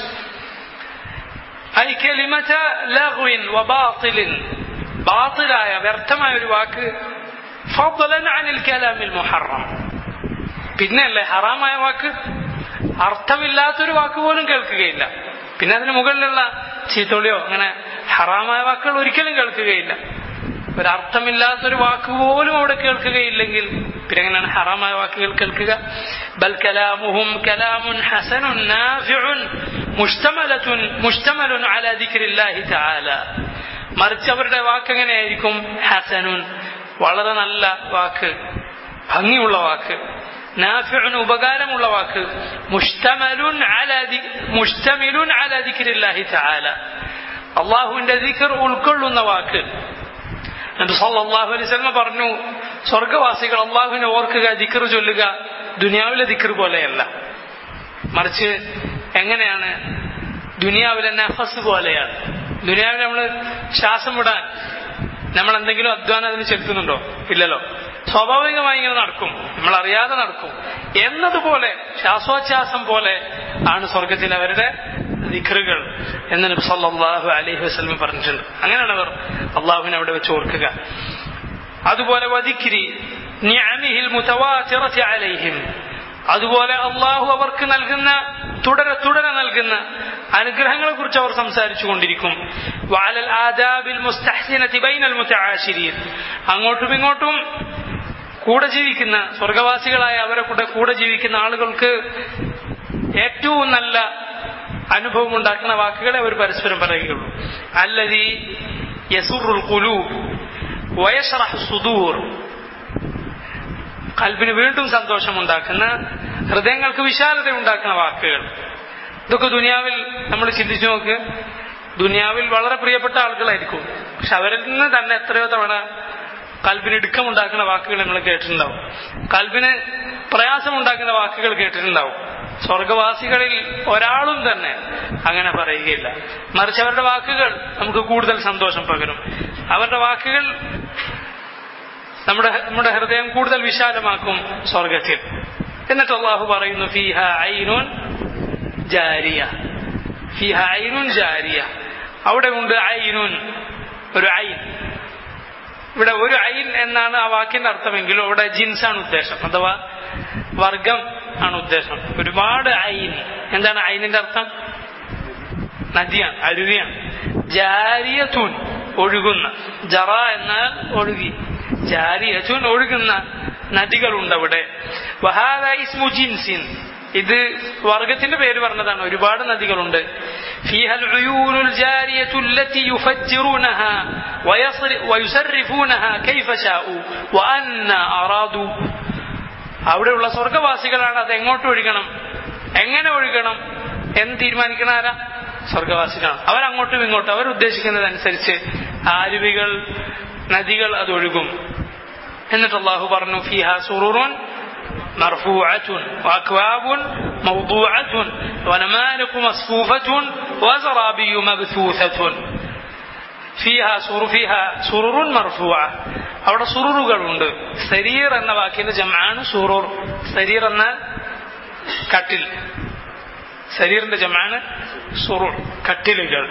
S1: ഐ കലിമത ലഘുവിൻ വബാത്തിലിൻ ബാത്തിലായ വ്യർത്ഥമായ ഒരു വാക്ക് ഫضلا عن الكلام المحرم പിന്നെയല്ലേ ഹറാമായ വാക്ക് അർത്ഥമില്ലാത്തൊരു വാക്ക് പോലും കേൾക്കുകയില്ല പിന്നെ അതിന് മുകളിലുള്ള ചീത്തോളിയോ അങ്ങനെ ഹറാമായ വാക്കുകൾ ഒരിക്കലും കേൾക്കുകയില്ല ഒരർത്ഥമില്ലാത്തൊരു വാക്ക് പോലും അവിടെ കേൾക്കുകയില്ലെങ്കിൽ പിന്നെ എങ്ങനെയാണ് ഹറാമായ വാക്കുകൾ കേൾക്കുക ബൽ കലാമുഹും കലാമുൻ ഹസനുൻ നാഫിഉൻ മുഷ്തമലത്തുൻ മുഷ്തമലുൻ അലാ ദിക്രില്ലാഹി തആല മറിച്ച് അവരുടെ വാക്ക് എങ്ങനെയായിരിക്കും ഹസനുൻ വളരെ നല്ല വാക്ക് ഭംഗിയുള്ള വാക്ക് നാഫിഉൻ ഉപകാരമുള്ള വാക്ക് മുഷ്തമലുൻ അലാ മുഷ്തമിലുൻ അലാ ദിക്രില്ലാഹി തആല അള്ളാഹുവിന്റെ ദിക്ർ ഉൾക്കൊള്ളുന്ന വാക്ക് നബി സല്ലല്ലാഹു അലൈഹി വസല്ലം പറഞ്ഞു സ്വർഗവാസികൾ അള്ളാഹുവിനെ ഓർക്കുക ദിക്ർ ചൊല്ലുക ദുനിയാവിലെ ദിക്ർ പോലെയല്ല മറിച്ച് എങ്ങനെയാണ് ദുനിയാവിലെ നഫസ് പോലെയാണ് ദുനിയാവിൽ നമ്മൾ ശ്വാസം വിടാൻ നമ്മൾ എന്തെങ്കിലും അധ്വാനം അതിന് ചെലുത്തുന്നുണ്ടോ ഇല്ലല്ലോ സ്വാഭാവികമായി ഇങ്ങനെ നടക്കും നമ്മൾ അറിയാതെ നടക്കും എന്നതുപോലെ ശ്വാസോച്ഛ്വാസം പോലെ ആണ് സ്വർഗത്തിൽ അവരുടെ ദിഖറുകൾ എന്ന് നബി സല്ലല്ലാഹു അലൈഹി വസല്ലം പറഞ്ഞിട്ടുണ്ട് അങ്ങനെയാണ് അവർ അള്ളാഹുവിനെ അവിടെ വെച്ച് ഓർക്കുക അതുപോലെ വദിക്രി നിഅമിഹിൽ മുതവാതിറതി അലൈഹിം അതുപോലെ അള്ളാഹു അവർക്ക് നൽകുന്ന തുടരെ തുടരെ നൽകുന്ന അനുഗ്രഹങ്ങളെ കുറിച്ച് അവർ സംസാരിച്ചു കൊണ്ടിരിക്കും വാലൽ ആദാബിൽ മുസ്തഹ്സിനതി ബൈനൽ മുതആശിരീൻ അങ്ങോട്ടും ഇങ്ങോട്ടും കൂടെ ജീവിക്കുന്ന സ്വർഗവാസികളായ അവരെ കൂടെ കൂടെ ജീവിക്കുന്ന ആളുകൾക്ക് ഏറ്റവും നല്ല അനുഭവം ഉണ്ടാക്കുന്ന വാക്കുകളെ അവർ പരസ്പരം പറയുകയുള്ളൂ അല്ലതി യസുറുൽ ഖുലൂബ് വയഷറഹ് സുദൂർ കൽബിന് വീണ്ടും സന്തോഷമുണ്ടാക്കുന്ന ഹൃദയങ്ങൾക്ക് വിശാലത ഉണ്ടാക്കുന്ന വാക്കുകൾ ഇതൊക്കെ ദുനിയാവിൽ നമ്മൾ ചിന്തിച്ചു നോക്ക് ദുനിയാവിൽ വളരെ പ്രിയപ്പെട്ട ആളുകളായിരിക്കും പക്ഷെ അവരിൽ നിന്ന് തന്നെ എത്രയോ തവണ കൽബിന് ഇടുക്കമുണ്ടാക്കുന്ന വാക്കുകൾ നമ്മൾ കേട്ടിട്ടുണ്ടാവും കൽബിന് പ്രയാസമുണ്ടാക്കുന്ന വാക്കുകൾ കേട്ടിട്ടുണ്ടാവും സ്വർഗവാസികളിൽ ഒരാളും തന്നെ അങ്ങനെ പറയുകയില്ല മറിച്ച് അവരുടെ വാക്കുകൾ നമുക്ക് കൂടുതൽ സന്തോഷം പകരും അവരുടെ വാക്കുകൾ നമ്മുടെ നമ്മുടെ ഹൃദയം കൂടുതൽ വിശാലമാക്കും സ്വർഗത്തിൽ എന്നിട്ട് അള്ളാഹു പറയുന്നു ഫീഹ ഐനുൻ ജാരിയ ഫീഹ ഐനുൻ ജാരിയ അവിടെ ഉണ്ട് ഐനുൻ ഒരു ഐൻ ഇവിടെ ഒരു ഐൻ എന്നാണ് ആ വാക്കിന്റെ അർത്ഥമെങ്കിലും അവിടെ ജിൻസാണ് ഉദ്ദേശം അഥവാ വർഗം ആണ് ഉദ്ദേശം ഒരുപാട് ഐൻ എന്താണ് ഐനിന്റെ അർത്ഥം നദിയാണ് അരുവിയാണ് ജാരിയത്തുൻ ഒഴുകുന്ന ജറ എന്നാൽ ഒഴുകി ജാരിയത്തുൻ ഒഴുകുന്ന നദികളുണ്ട് അവിടെ വഹാദ ഇസ്മു ജിൻസിൻ ഇത് വർഗത്തിന്റെ പേര് പറഞ്ഞതാണ് ഒരുപാട് നദികളുണ്ട് فيها العيون الجارية التي يفجرونها ويسرفونها كيف شاءوا وأن أرادوا അവിടെയുള്ള സ്വർഗവാസികളാണ് അത് എങ്ങോട്ട് ഒഴുകണം എങ്ങനെ ഒഴുകണം എന്ന് തീരുമാനിക്കണ ആരാ സ്വർഗവാസികളാണ് അവരങ്ങോട്ടും ഇങ്ങോട്ടും അവർ ഉദ്ദേശിക്കുന്നതനുസരിച്ച് ആരുവികൾ നദികൾ അത് ഒഴുകും എന്നിട്ട് അള്ളാഹു പറഞ്ഞു ഫിഹ സുറൂറുൻ مرفوعة وأكواب موضوعة ونمارق مصفوفة وزرابي مبثوثة فيها سور فيها سرور مرفوعة അവിടെ സുറുറുകളുണ്ട് സരീർ എന്ന വാക്കിന്റെ ജമാണ് സുറൂർ സരീർ എന്ന കട്ടിൽ സരീറിന്റെ ജമാണ് സുറുർ കട്ടിലുകൾ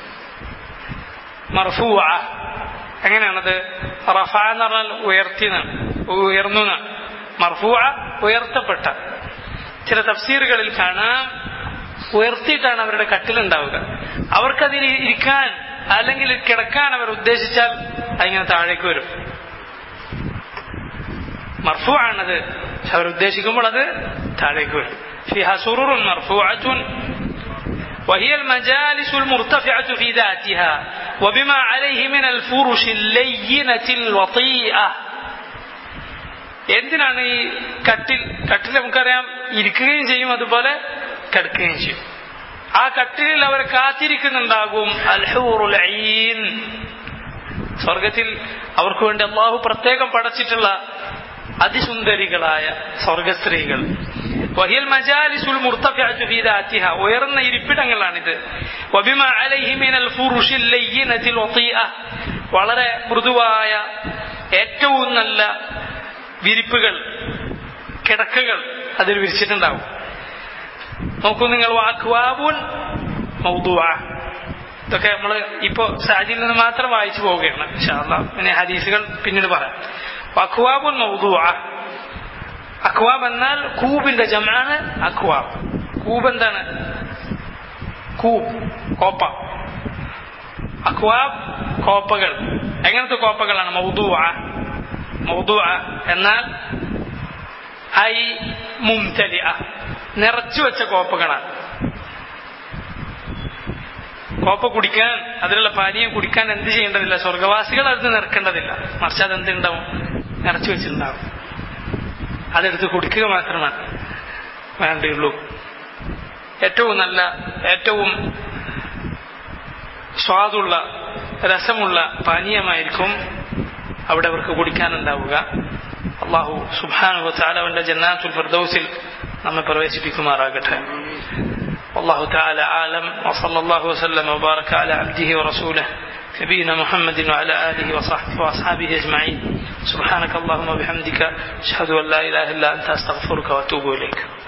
S1: മർഫൂവ എങ്ങനെയാണത് റഫ എന്ന് പറഞ്ഞാൽ ഉയർത്തി ഉയർന്നു മർഫൂവ ഉയർത്തപ്പെട്ട ചില തഫ്സീറുകളിൽ കാണാം ഉയർത്തിയിട്ടാണ് അവരുടെ കട്ടിലുണ്ടാവുക അവർക്കതിൽ ഇരിക്കാൻ അല്ലെങ്കിൽ കിടക്കാൻ അവർ ഉദ്ദേശിച്ചാൽ അതിങ്ങനെ താഴേക്ക് വരും മർഫു ആണത് പക്ഷെ അവർ ഉദ്ദേശിക്കുമ്പോൾ അത് താഴേക്ക് വരും فيها سرر مرفوعة وهي المجالس المرتفعة في ذاتها وبما عليه من الفرش اللينة الوطيئة എന്തിനാണ് ഈ കട്ടിൽ കട്ടിൽ നമുക്കറിയാം ഇരിക്കുകയും ചെയ്യും അതുപോലെ കിടക്കുകയും ചെയ്യും ആ കട്ടിലിൽ അവർ കാത്തിരിക്കുന്നുണ്ടാകും അൽഹൂറുൽ ഐൻ സ്വർഗത്തിൽ അവർക്ക് വേണ്ടി അള്ളാഹു പ്രത്യേകം പടച്ചിട്ടുള്ള അതിസുന്ദരികളായ സ്വർഗസ്ത്രീകൾ വഹിയൽ മജാലിസുൽ മുർത്തഫിഅതു ഫീ ദാതിഹ ഉയർന്ന ഇരിപ്പിടങ്ങളാണിത് വബിമ അലൈഹി മിനൽ ഫുറുഷിൽ ലയ്യിനത്തിൽ വതീഅ വളരെ മൃദുവായ ഏറ്റവും നല്ല വിരിപ്പുകൾ കിടക്കകൾ അതിൽ വിരിച്ചിട്ടുണ്ടാവും നോക്കൂ നിങ്ങൾ വാക്വാബുൻ മൗദുവ ഇതൊക്കെ നമ്മൾ ഇപ്പോ സാജിയിൽ നിന്ന് മാത്രം വായിച്ചു പോവുകയാണ് ഇൻഷാല്ല പിന്നെ ഹദീസുകൾ പിന്നീട് പറയാം അക്വാബുൻ മൗദുവ അക്വാബ് എന്നാൽ കൂബിന്റെ ജമാണ് അക്വാബ് കൂബ് എന്താണ് കൂബ് കോപ്പ അക്വാബ് കോപ്പകൾ എങ്ങനത്തെ കോപ്പകളാണ് മൗദുവ മൗദുവ എന്നാൽ ഐ മുംതലിഅ നിറച്ചു വെച്ച കോപ്പകളാണ് കോപ്പ കുടിക്കാൻ അതിലുള്ള പാനീയം കുടിക്കാൻ എന്ത് ചെയ്യേണ്ടതില്ല സ്വർഗവാസികൾ അത് നിറക്കേണ്ടതില്ല മറിച്ച് അത് എന്തുണ്ടാവും നിറച്ചു വെച്ചിട്ടുണ്ടാവും അതെടുത്ത് കുടിക്കുക മാത്രമാണ് വേണ്ടിയുള്ളൂ ഏറ്റവും നല്ല ഏറ്റവും സ്വാദുള്ള രസമുള്ള പാനീയമായിരിക്കും അവിടെ അവർക്ക് കുടിക്കാനുണ്ടാവുക അള്ളാഹു സുബാനു താലവന്റെ ജന്നാത്തുൽ ഫിർദൌസിൽ നമ്മെ പ്രവേശിപ്പിക്കുമാറാകട്ടെ والله تعالى عالم وصلى الله وسلم وبارك على عبده ورسوله نبينا محمد وعلى آله وصحبه وأصحابه أجمعين سبحانك اللهم وبحمدك أشهد أن لا إله إلا أنت أستغفرك وأتوب إليك